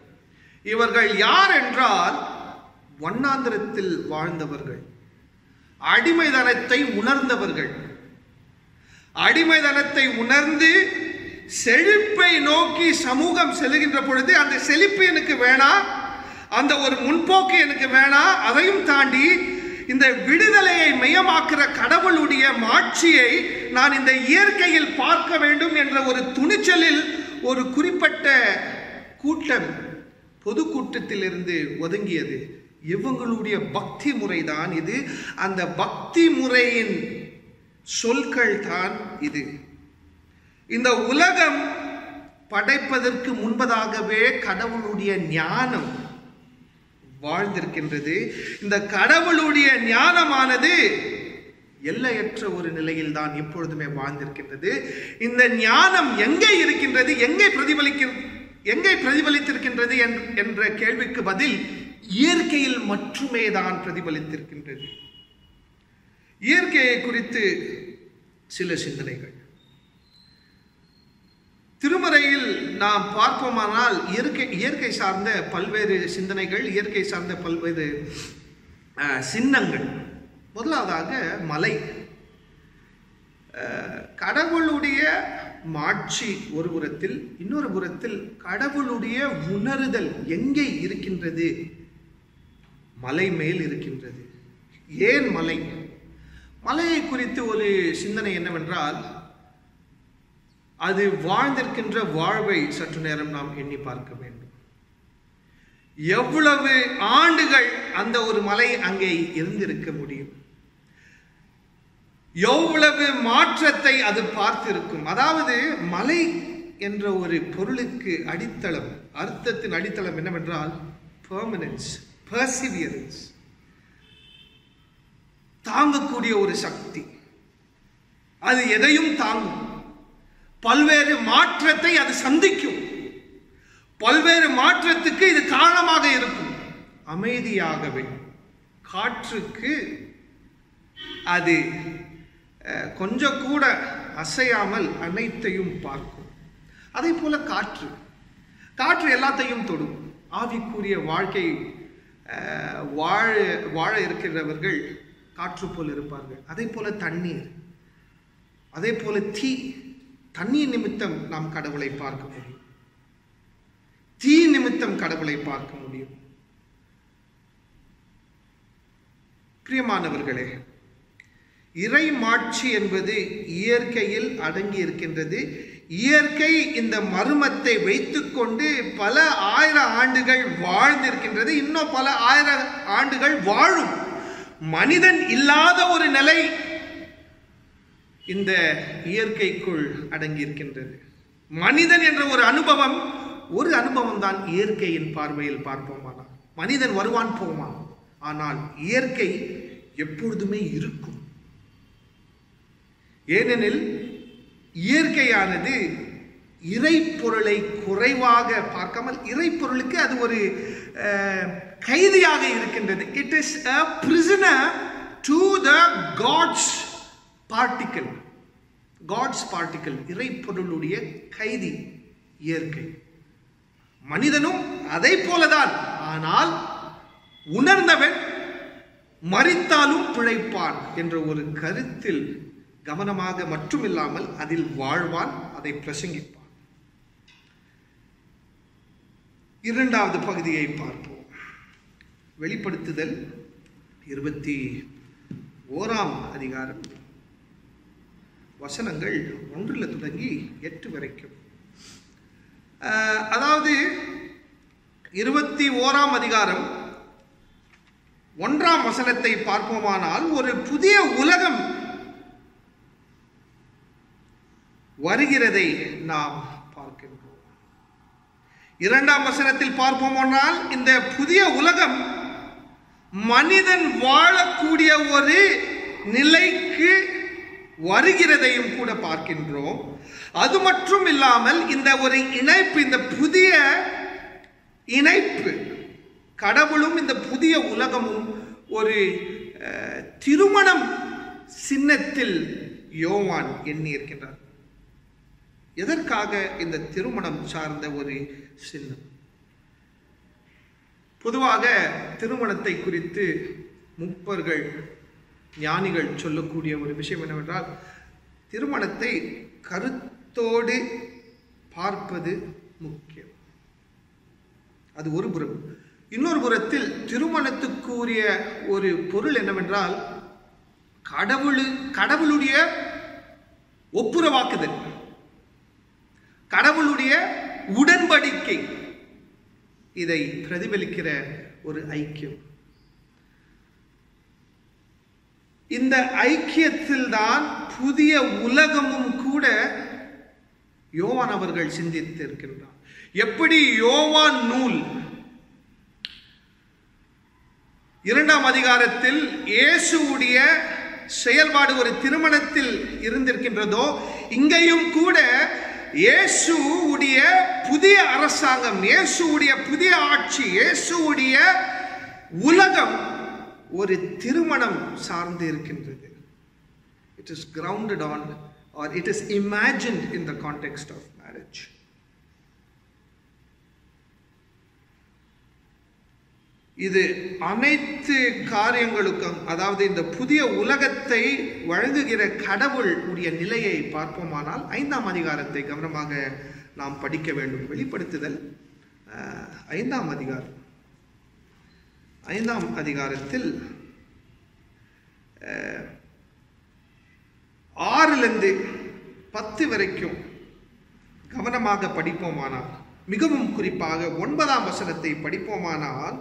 இவர்கள் யார் என்றால் வண்ணாந்திரத்தில் வாழ்ந்தவர்கள் அடிமைதனத்தை உணர்ந்தவர்கள் அடிமைதனத்தை உணர்ந்து செழிப்பை நோக்கி சமூகம் செல்கின்ற பொழுது அந்த செழிப்பு எனக்கு வேணாம் அந்த ஒரு முன்போக்கு எனக்கு வேணாம் அதையும் தாண்டி இந்த விடுதலையை மையமாக்குற கடவுளுடைய மாட்சியை நான் இந்த இயற்கையில் பார்க்க வேண்டும் என்ற ஒரு துணிச்சலில் ஒரு குறிப்பிட்ட கூட்டம் பொதுக்கூட்டத்தில் இருந்து ஒதுங்கியது இவங்களுடைய பக்தி முறைதான் இது அந்த பக்தி முறையின் சொற்கள் தான் இது இந்த உலகம் படைப்பதற்கு முன்பதாகவே கடவுளுடைய ஞானம் வாழ்ந்திருக்கின்றது இந்த கடவுளுடைய ஞானமானது எல்லையற்ற ஒரு நிலையில் தான் எப்பொழுதுமே வாழ்ந்திருக்கின்றது இந்த ஞானம் எங்கே இருக்கின்றது எங்கே பிரதிபலிக்க எங்கே பிரதிபலித்திருக்கின்றது என்- என்ற கேள்விக்கு பதில் இயற்கையில் மட்டுமே தான் பிரதிபலித்திருக்கின்றது இயற்கையை குறித்து சில சிந்தனைகள் திருமறையில் நாம் பார்ப்போமானால் இயற்கை இயற்கை சார்ந்த பல்வேறு சிந்தனைகள் இயற்கை சார்ந்த பல்வேறு அஹ், சின்னங்கள் முதலாவதாக மலை அஹ், கடவுளுடைய மாட்சி ஒரு புறத்தில் இன்னொரு புறத்தில் கடவுளுடைய உணருதல் எங்கே இருக்கின்றது மலை மேல் இருக்கின்றது ஏன் மலை மலையை குறித்து ஒரு சிந்தனை என்னவென்றால் அது வாழ்ந்திருக்கின்ற வாழ்வை சற்று நேரம் நாம் எண்ணி பார்க்க வேண்டும் எவ்வளவு ஆண்டுகள் அந்த ஒரு மலை அங்கே இருந்திருக்க முடியும் எவ்வளவு மாற்றத்தை அது பார்த்திருக்கும் அதாவது மலை என்ற ஒரு பொருளுக்கு அடித்தளம் அர்த்தத்தின் அடித்தளம் என்னவென்றால் பெர்மனன்ஸ் பர்சிவியரன்ஸ் தாங்கக்கூடிய ஒரு சக்தி அது எதையும் தாங்கும் பல்வேறு மாற்றத்தை அது சந்திக்கும் பல்வேறு மாற்றத்துக்கு இது காரணமாக இருக்கும் அமைதியாகவே காற்றுக்கு அது அஹ், கொஞ்சம் கூட அசையாமல் அனைத்தையும் பார்க்கும் அதே போல காற்று காற்று எல்லாத்தையும் தொடும் ஆவிக்குரிய வாழ்க்கை அஹ், வாழ வாழ இருக்கிறவர்கள் காற்று போல் இருப்பார்கள் அதே போல தண்ணீர் அதே போல தீ தண்ணீர் நிமித்தம் நாம் கடவுளை பார்க்க முடியும் தீ நிமித்தம் கடவுளை பார்க்க முடியும் பிரியமானவர்களே இறை மாட்சி என்பது இயற்கையில் அடங்கி இருக்கின்றது இயற்கை இந்த மர்மத்தை வைத்துக்கொண்டு பல ஆயிரம் ஆண்டுகள் வாழ்ந்திருக்கின்றது இன்னும் பல ஆயிரம் ஆண்டுகள் வாழும் மனிதன் இல்லாத ஒரு நிலை இந்த இயற்கைக்குள் அடங்கி இருக்கின்றது மனிதன் என்ற ஒரு அனுபவம் ஒரு அனுபவம் தான் இயற்கையின் பார்வையில் பார்ப்போமானால் மனிதன் வருவான் போவான் ஆனால் இயற்கை எப்பொழுதுமே இருக்கும் ஏனெனில் இயற்கையானது இறைப்பொருளை குறைவாக பார்க்காமல் இறைப்பொருளுக்கு அது ஒரு அஹ், கைதியாக இருக்கின்றது it is a prisoner to the God's particle God's particle இறைப்பொருளுடைய கைதி இயற்கை மனிதனும் அதை போலதான் ஆனால் உணர்ந்தவன் மறித்தாலும் பிழைப்பான் என்ற ஒரு கருத்தில் கவனமாக மட்டுமில்லாமல் அதில் வாழ்வான் அதை பிரசங்கிப்பான் இரண்டாவது பகுதியை பார்ப்போம் வெளிப்படுத்துதல் இருபத்தி ஓராம் அதிகாரம் வசனங்கள் ஒன்றில் தொடங்கி எட்டு வரைக்கும் அஹ், அதாவது இருபத்தி ஓராம் அதிகாரம் ஒன்றாம் வசனத்தை பார்ப்போமானால் ஒரு புதிய உலகம் வருகிறதை நாம் பார்க்கின்றோம் இரண்டாம் வசனத்தில் பார்ப்போமானால் இந்த புதிய உலகம் மனிதன் வாழக்கூடிய ஒரு நிலைக்கு வருகிறதையும் கூட பார்க்கின்றோம் அது மட்டும் இல்லாமல் இந்த ஒரு இணைப்பு இந்த புதிய இணைப்பு கடவுளும் இந்த புதிய உலகமும் ஒரு அஹ், திருமணம் சின்னத்தில் யோவான் எண்ணி இருக்கின்றார் எதற்காக இந்த திருமணம் சார்ந்த ஒரு சின்னம் பொதுவாக திருமணத்தை குறித்து முப்பர்கள் ஞானிகள் சொல்லக்கூடிய ஒரு விஷயம் என்னவென்றால் திருமணத்தை கருத்தோடு பார்ப்பது முக்கியம் அது ஒரு புறம் இன்னொரு புறத்தில் திருமணத்துக்குரிய ஒரு பொருள் என்னவென்றால் கடவுளு கடவுளுடைய ஒப்புரவாக்குதல் கடவுளுடைய உடன்படிக்கை இதை பிரதிபலிக்கிற ஒரு ஐக்கியம் இந்த ஐக்கியத்தில் தான் புதிய உலகமும் கூட யோவான் அவர்கள் சிந்தித்திருக்கின்றார் எப்படி யோவான் நூல் இரண்டாம் அதிகாரத்தில் இயேசுவுடைய செயல்பாடு ஒரு திருமணத்தில் இருந்திருக்கின்றதோ இங்கேயும் கூட இயேசுவுடைய புதிய அரசாங்கம் இயேசுவுடைய புதிய ஆட்சி இயேசுவுடைய உலகம் ஒரு திருமணம் சார்ந்து இருக்கின்றது it is grounded on or it is imagined in the context of marriage இது அனைத்து காரியங்களுக்கும் அதாவது இந்த புதிய உலகத்தை வழங்குகிற கடவுள் உடைய நிலையை பார்ப்போமானால் ஐந்தாம் அதிகாரத்தை கவனமாக நாம் படிக்க வேண்டும் வெளிப்படுத்துதல் அஹ், ஐந்தாம் அதிகாரம் ஐந்தாம் அதிகாரத்தில் அஹ், ஆறிலிருந்து பத்து வரைக்கும் கவனமாக படிப்போமானால் மிகவும் குறிப்பாக ஒன்பதாம் வசனத்தை படிப்போமானால்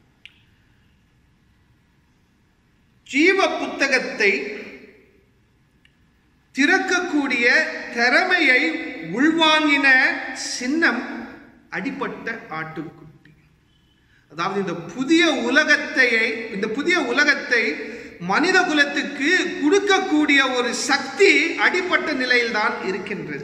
ஜீவ புத்தகத்தை திறக்கக்கூடிய திறமையை உள்வாங்கின சின்னம் அடிப்பட்ட ஆட்டுக்குட்டி அதாவது இந்த புதிய உலகத்தை இந்த புதிய உலகத்தை மனித குலத்துக்கு கொடுக்கக்கூடிய ஒரு சக்தி அடிப்பட்ட நிலையில்தான் இருக்கின்றது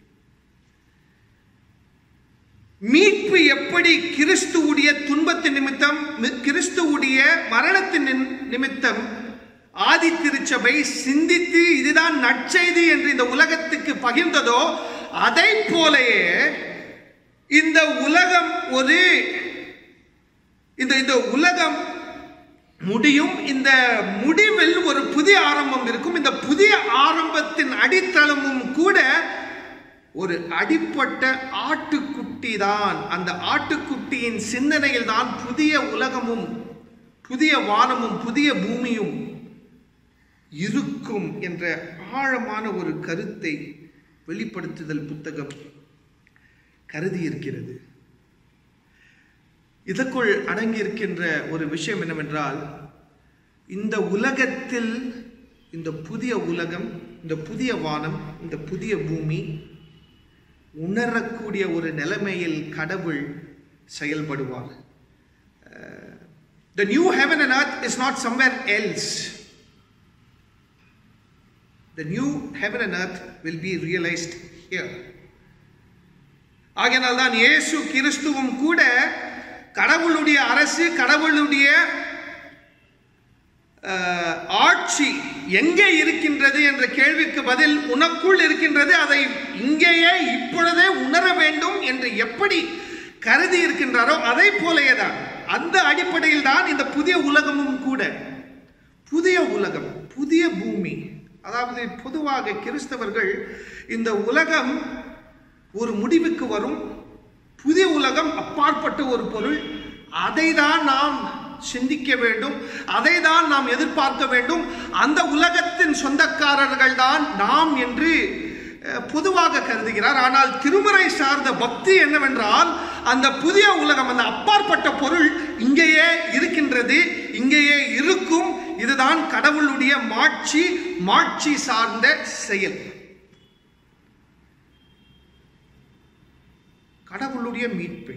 மீட்பு எப்படி கிறிஸ்துவுடைய துன்பத்தின் நிமித்தம் மி- கிறிஸ்துவுடைய மரணத்தின் நின்- நிமித்தம் ஆதி திருச்சபை சிந்தித்து இதுதான் நற்செய்தி என்று இந்த உலகத்துக்கு பகிர்ந்ததோ அதை போலயே இந்த உலகம் ஒரு இந்த இந்த உலகம் முடியும் இந்த முடிவில் ஒரு புதிய ஆரம்பம் இருக்கும் இந்த புதிய ஆரம்பத்தின் அடித்தளமும் கூட ஒரு அடிப்பட்ட ஆட்டுக்குட்டி தான் அந்த ஆட்டுக்குட்டியின் சிந்தனையில் தான் புதிய உலகமும் புதிய வானமும் புதிய பூமியும் இருக்கும் என்ற ஆழமான ஒரு கருத்தை வெளிப்படுத்துதல் புத்தகம் கருதி இருக்கிறது இதற்குள் அடங்கியிருக்கின்ற ஒரு விஷயம் என்னவென்றால் இந்த உலகத்தில் இந்த புதிய உலகம் இந்த புதிய வானம் இந்த புதிய பூமி உணரக்கூடிய ஒரு நிலைமையில் கடவுள் செயல்படுவார் The new heaven and earth is not somewhere else. The new heaven and earth will be realized here. ஆகையினால் தான் இயேசு கிறிஸ்துவும் கூட கடவுளுடைய அரசு கடவுளுடைய அஹ், ஆட்சி எங்கே இருக்கின்றது என்ற கேள்விக்கு பதில் உனக்குள் இருக்கின்றது அதை இங்கேயே இப்பொழுதே உணர வேண்டும் என்று எப்படி கருதி இருக்கின்றாரோ அதை போலயே தான் அந்த அடிப்படையில் தான் இந்த புதிய உலகமும் கூட புதிய உலகம் புதிய பூமி அதாவது பொதுவாக கிறிஸ்தவர்கள் இந்த உலகம் ஒரு முடிவுக்கு வரும் புதிய உலகம் அப்பாற்பட்ட ஒரு பொருள் அதை தான் நாம் சிந்திக்க வேண்டும் அதை தான் நாம் எதிர்பார்க்க வேண்டும் அந்த உலகத்தின் சொந்தக்காரர்கள் தான் நாம் என்று அஹ், பொதுவாக கருதுகிறார் ஆனால் திருமறை சார்ந்த பக்தி என்னவென்றால் அந்த புதிய உலகம் அந்த அப்பாற்பட்ட பொருள் இங்கேயே இருக்கின்றது இங்கேயே இருக்கும் இதுதான் கடவுளுடைய மாட்சி மாட்சி சார்ந்த செயல் கடவுளுடைய மீட்பை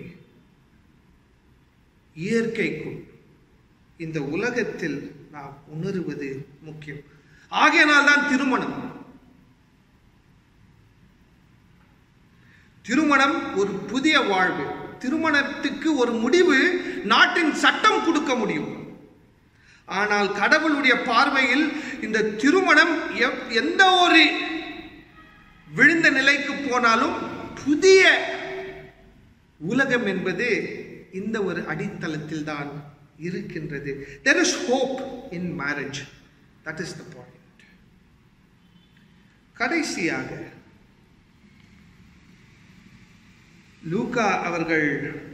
இயற்கைக்குள் இந்த உலகத்தில் நாம் உணருவது முக்கியம் ஆகையினால் தான் திருமணம் திருமணம் ஒரு புதிய வாழ்வு திருமணத்துக்கு ஒரு முடிவு நாட்டின் சட்டம் கொடுக்க முடியும் ஆனால் கடவுளுடைய பார்வையில் இந்த திருமணம் எவ்- எந்த ஒரு விழுந்த நிலைக்கு போனாலும் புதிய உலகம் என்பது இந்த ஒரு அடித்தளத்தில் தான் இருக்கின்றது there is hope in marriage that is the point கடைசியாக லூகா அவர்கள்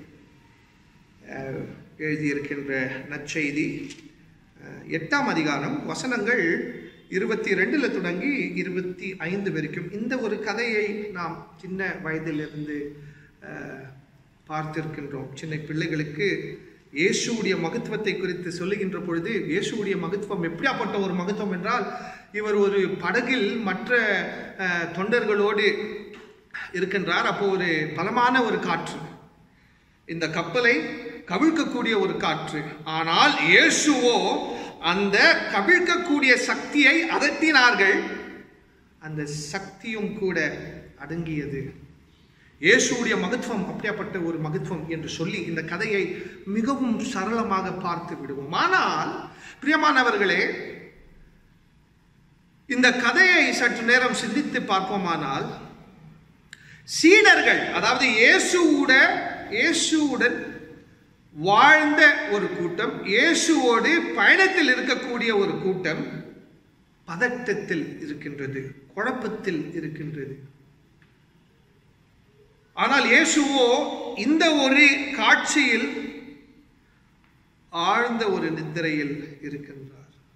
அஹ், எழுதியிருக்கின்ற நற்செய்தி அஹ், எட்டாம் அதிகாரம் வசனங்கள் இருபத்தி ரெண்டுல தொடங்கி இருபத்தி ஐந்து வரைக்கும் இந்த ஒரு கதையை நாம் சின்ன வயதிலிருந்து அஹ், பார்த்திருக்கின்றோம் சின்ன பிள்ளைகளுக்கு இயேசுவுடைய மகத்துவத்தை குறித்து சொல்லுகின்ற பொழுது இயேசுவுடைய மகத்துவம் எப்படியாப்பட்ட ஒரு மகத்துவம் என்றால் இவர் ஒரு படகில் மற்ற அஹ், தொண்டர்களோடு இருக்கின்றார் அப்போ ஒரு பலமான ஒரு காற்று இந்த கப்பலை கவிழ்க்கக்கூடிய ஒரு காற்று ஆனால் இயேசுவோ அந்த கவிழ்க்கக்கூடிய சக்தியை அதட்டினார்கள் அந்த சக்தியும் கூட அடங்கியது இயேசுவுடைய மகத்துவம் அப்படியாப்பட்ட ஒரு மகத்துவம் என்று சொல்லி இந்த கதையை மிகவும் சரளமாக பார்த்து விடுவோம் ஆனால் பிரியமானவர்களே இந்த கதையை சற்று நேரம் சிந்தித்து பார்ப்போமானால் சீடர்கள் அதாவது இயேசுவுட இயேசுவுடன் வாழ்ந்த ஒரு கூட்டம் இயேசுவோடு பயணத்தில் இருக்கக்கூடிய ஒரு கூட்டம் பதட்டத்தில் இருக்கின்றது குழப்பத்தில் இருக்கின்றது ஆனால் இயேசுவோ இந்த ஒரு காட்சியில் ஆழ்ந்த ஒரு நித்திரையில் இருக்கின்றார்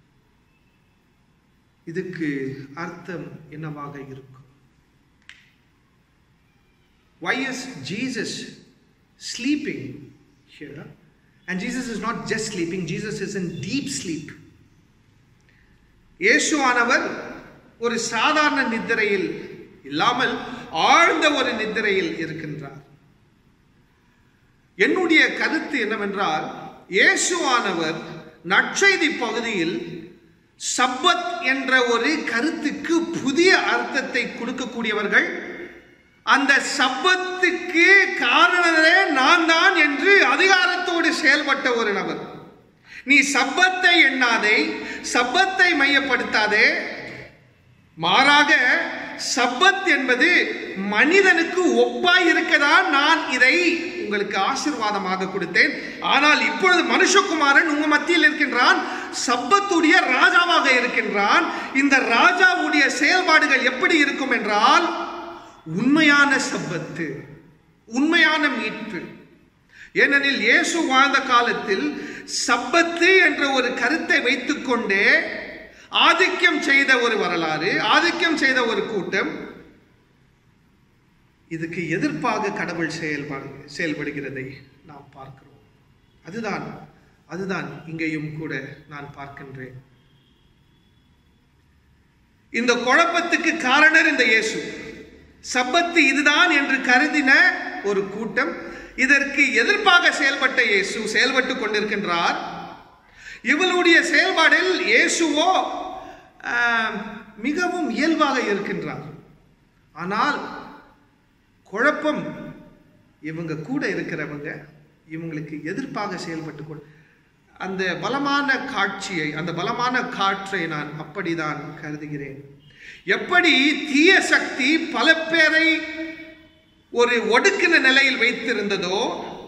இதுக்கு அர்த்தம் என்னவாக இருக்கும் why is Jesus sleeping here? And Jesus is not just sleeping, Jesus is in deep sleep. இயேசுவானவர் ஒரு சாதாரண நித்திரையில் இல்லாமல் ஆழ்ந்த ஒரு நித்திரையில் இருக்கின்றார் என்னுடைய கருத்து என்னவென்றால் இயேசுவானவர் நற்செய்தி பகுதியில் சப்பத் என்ற ஒரு கருத்துக்கு புதிய அர்த்தத்தை கொடுக்கக்கூடியவர்கள் அந்த சப்பத்துக்கு காரணரே நான் தான் என்று அதிகாரத்தோடு செயல்பட்ட ஒரு நபர் நீ சப்பத்தை எண்ணாதே சப்பத்தை மையப்படுத்தாதே மாறாக சப்பத் என்பது மனிதனுக்கு ஒப்பாய் இருக்கதான் நான் இதை உங்களுக்கு ஆசீர்வாதமாக கொடுத்தேன் ஆனால் இப்பொழுது மனுஷகுமாரன் உங்க மத்தியில் இருக்கின்றான் சப்பத்துடைய ராஜாவாக இருக்கின்றான் இந்த ராஜாவுடைய செயல்பாடுகள் எப்படி இருக்கும் என்றால் உண்மையான சப்பத்து உண்மையான மீட்பு ஏனெனில் இயேசு வாழ்ந்த காலத்தில் சப்பத்து என்ற ஒரு கருத்தை வைத்துக்கொண்டே ஆதிக்கம் செய்த ஒரு வரலாறு ஆதிக்கம் செய்த ஒரு கூட்டம் இதுக்கு எதிர்ப்பாக கடவுள் செயல்பாடு செயல்படுகிறதை நாம் பார்க்கிறோம் அதுதான் அதுதான் இங்கேயும் கூட நான் பார்க்கின்றேன் இந்த குழப்பத்துக்கு காரணர் இந்த இயேசு சப்பத்து இதுதான் என்று கருதின ஒரு கூட்டம் இதற்கு எதிர்ப்பாக செயல்பட்ட இயேசு செயல்பட்டு கொண்டிருக்கின்றார் இவளுடைய செயல்பாடில் இயேசுவோ ஆஹ், மிகவும் இயல்பாக இருக்கின்றார் ஆனால் குழப்பம் இவங்க கூட இருக்கிறவங்க இவங்களுக்கு எதிர்ப்பாக செயல்பட்டு கொண்டு அந்த பலமான காட்சியை அந்த பலமான காற்றை நான் அப்படிதான் கருதுகிறேன் எப்படி தீய சக்தி பல பேரை ஒரு ஒடுக்கின நிலையில் வைத்திருந்ததோ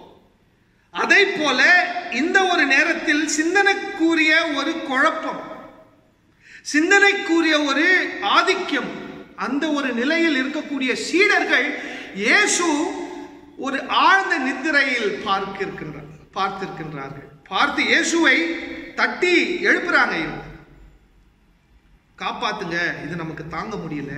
அதை போல இந்த ஒரு நேரத்தில் சிந்தனைக்குரிய ஒரு குழப்பம் சிந்தனைக்குரிய ஒரு ஆதிக்கம் அந்த ஒரு நிலையில் இருக்கக்கூடிய சீடர்கள் இயேசு ஒரு ஆழ்ந்த நித்திரையில் பார்க்கிருக்கின்றார் பார்த்திருக்கின்றார்கள் பார்த்து இயேசுவை தட்டி எழுப்புறாங்க இவங்க காப்பாத்துங்க இது நமக்கு தாங்க முடியல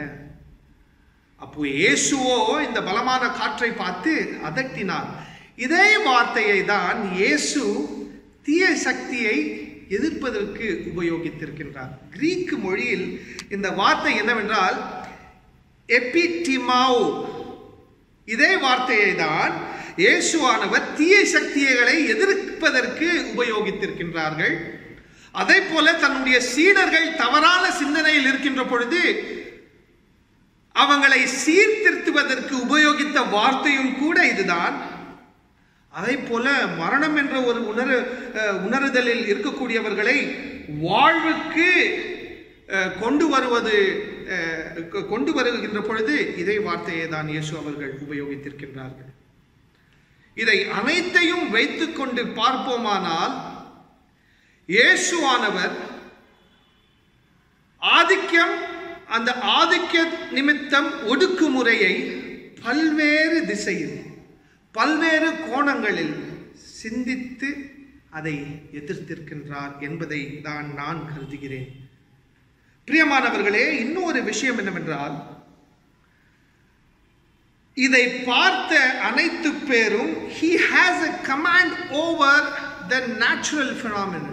அப்போ இயேசுவோ இந்த பலமான காற்றை பார்த்து அதட்டினார் இதே வார்த்தையை தான் இயேசு தீய சக்தியை எதிர்ப்பதற்கு உபயோகித்திருக்கின்றார் கிரீக்கு மொழியில் இந்த வார்த்தை என்னவென்றால் எபிடிமாவோ இதே வார்த்தையை தான் இயேசுவானவர் தீய சக்திகளை எதிர்ப்பதற்கு உபயோகித்திருக்கின்றார்கள் அதே போல தன்னுடைய சீடர்கள் தவறான சிந்தனையில் இருக்கின்ற பொழுது அவங்களை சீர்திருத்துவதற்கு உபயோகித்த வார்த்தையும் கூட இதுதான் அதே போல மரணம் என்ற ஒரு உணர அஹ், உணருதலில் இருக்கக்கூடியவர்களை வாழ்வுக்கு அஹ், கொண்டு வருவது அஹ், கொ- கொண்டு வருகின்ற பொழுது இதே வார்த்தையை தான் இயேசு அவர்கள் உபயோகித்திருக்கின்றார்கள் இதை அனைத்தையும் வைத்துக்கொண்டு பார்ப்போமானால் இயேசுவானவர் ஆதிக்கம் அந்த ஆதிக்க நிமித்தம் ஒடுக்குமுறையை பல்வேறு திசையில் பல்வேறு கோணங்களில் சிந்தித்து அதை எதிர்த்திருக்கின்றார் என்பதை தான் நான் கருதுகிறேன் பிரியமானவர்களே இன்னொரு விஷயம் என்னவென்றால் இதை பார்த்த அனைத்து பேரும் he has a command over the natural phenomenon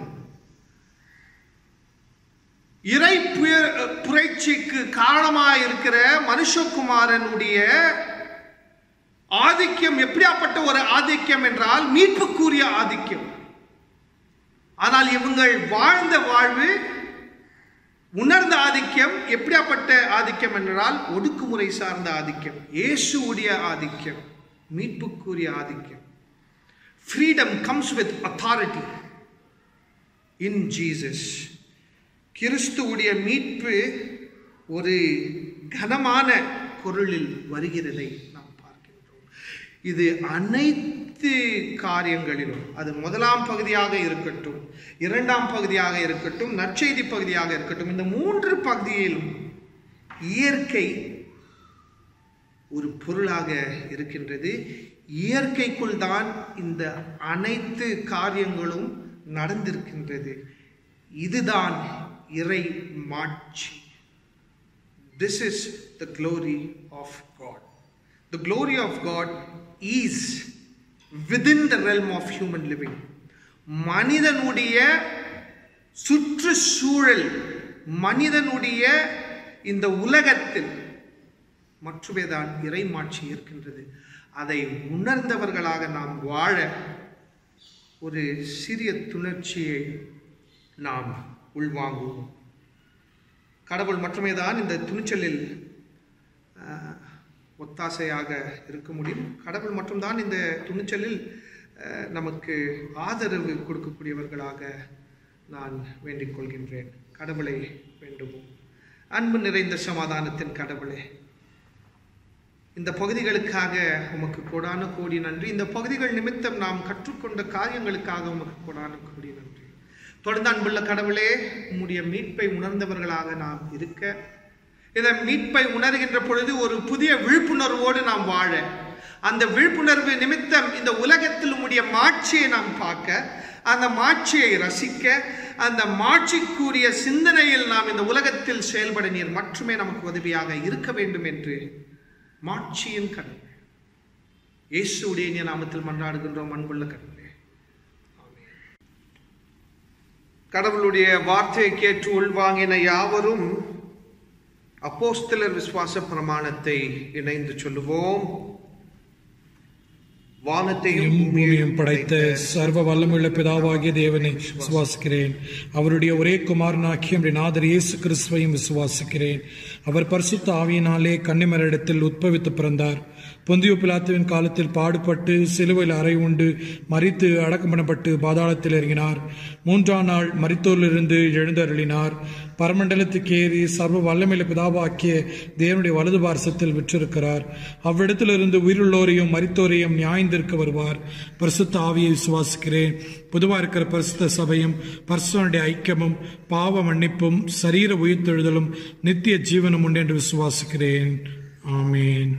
இறை புய- புரட்சிக்கு காரணமாக இருக்கிற மனுஷகுமாரனுடைய ஆதிக்கம் எப்படியாப்பட்ட ஒரு ஆதிக்கம் என்றால் மீட்புக்குரிய ஆதிக்கம் ஆனால் இவங்கள் வாழ்ந்த வாழ்வு உணர்ந்த ஆதிக்கம் எப்படியாப்பட்ட ஆதிக்கம் என்றால் ஒடுக்குமுறை சார்ந்த ஆதிக்கம் இயேசுவுடைய ஆதிக்கம் மீட்புக்குரிய ஆதிக்கம் freedom comes with authority in Jesus கிறிஸ்துவுடைய மீட்பு ஒரு கனமான குரலில் வருகிறதை நாம் பார்க்கின்றோம் இது அனைத்து காரியங்களிலும் அது முதலாம் பகுதியாக இருக்கட்டும் இரண்டாம் பகுதியாக இருக்கட்டும் நற்செய்தி பகுதியாக இருக்கட்டும் இந்த மூன்று பகுதியிலும் இயற்கை ஒரு பொருளாக இருக்கின்றது இயற்கைக்குள் தான் இந்த அனைத்து காரியங்களும் நடந்திருக்கின்றது இதுதான் இறை மாட்சி this is the glory of God. The glory of God is within the realm of human living. மனிதனுடைய சுற்றுச்சூழல் மனிதனுடைய இந்த உலகத்தில் மட்டுமே தான் இறைமாட்சி இருக்கின்றது அதை உணர்ந்தவர்களாக நாம் வாழ ஒரு சிறிய துணர்ச்சியை நாம் உள்வாங்குவோம் கடவுள் மட்டுமே தான் இந்த துணிச்சலில் ஆஹ், ஒத்தாசையாக இருக்க முடியும் கடவுள் மட்டும்தான் இந்த துணிச்சலில் ஆஹ், நமக்கு ஆதரவு கொடுக்கக்கூடியவர்களாக நான் வேண்டிக் கொள்கின்றேன் கடவுளை வேண்டுவோம் அன்பு நிறைந்த சமாதானத்தின் கடவுளே இந்த பகுதிகளுக்காக உமக்கு கோடான கோடி நன்றி இந்த பகுதிகள் நிமித்தம் நாம் கற்றுக்கொண்ட காரியங்களுக்காக உமக்கு கோடான கோடி நன்றி தொடர்ந்து அன்புள்ள கடவுளே உம்முடைய மீட்பை உணர்ந்தவர்களாக நாம் இருக்க இந்த மீட்பை உணர்கின்ற பொழுது ஒரு புதிய விழிப்புணர்வோடு நாம் வாழ அந்த விழிப்புணர்வு நிமித்தம் இந்த உலகத்தில் உம்முடைய மாட்சியை நாம் பார்க்க அந்த மாட்சியை ரசிக்க அந்த மாட்சிக்குரிய சிந்தனையில் நாம் இந்த உலகத்தில் செயல்பட நீர் மட்டுமே நமக்கு உதவியாக இருக்க வேண்டும் என்று மாட்சியின் கடவுள் இயேசுடைய இனிய நாமத்தில் மன்றாடுகின்றோம் அன்புள்ள கடவுளே ஆமென். கடவுளுடைய வார்த்தையை கேட்டு உள்வாங்கின யாவரும் அப்போஸ்தலர் விசுவாச பிரமாணத்தை இணைந்து சொல்லுவோம் வானத்தையும் பூமியையும் படைத்த சர்வ வல்லமுள்ள பிதாவாகிய தேவனை விசுவாசிக்கிறேன் அவருடைய ஒரே குமாரனாகிய நம்முடைய நாதர் இயேசு கிறிஸ்துவையும் விசுவாசிக்கிறேன் அவர் பரிசுத்த ஆவியினாலே கன்னிமரிடத்தில் உட்பவித்து பிறந்தார் பொந்தியு பிலாத்துவின் காலத்தில் பாடுபட்டு சிலுவையில் அறை உண்டு மரித்து அடக்கம் பண்ணப்பட்டு பாதாளத்தில் இறங்கினார் மூன்றாம் நாள் மரித்தோரிலிருந்து எழுந்தருளினார் பரமண்டலத்துக்கு ஏறி சர்வ வல்லமையில பிதாவாக்கிய தேவனுடைய வலது பார்சத்தில் விற்றிருக்கிறார் அவ்விடத்திலிருந்து உயிருள்ளோரையும் மரித்தோரையும் நியாயந்திருக்க வருவார் பரிசுத்த ஆவியை விசுவாசிக்கிறேன் பொதுவாக இருக்கிற பரிசுத்த சபையும் பரிசுத்தனுடைய ஐக்கியமும் பாவ மன்னிப்பும் சரீர உயிர்த்தெழுதலும் நித்திய ஜீவனும் உண்டு என்று விசுவாசிக்கிறேன் ஆமீன்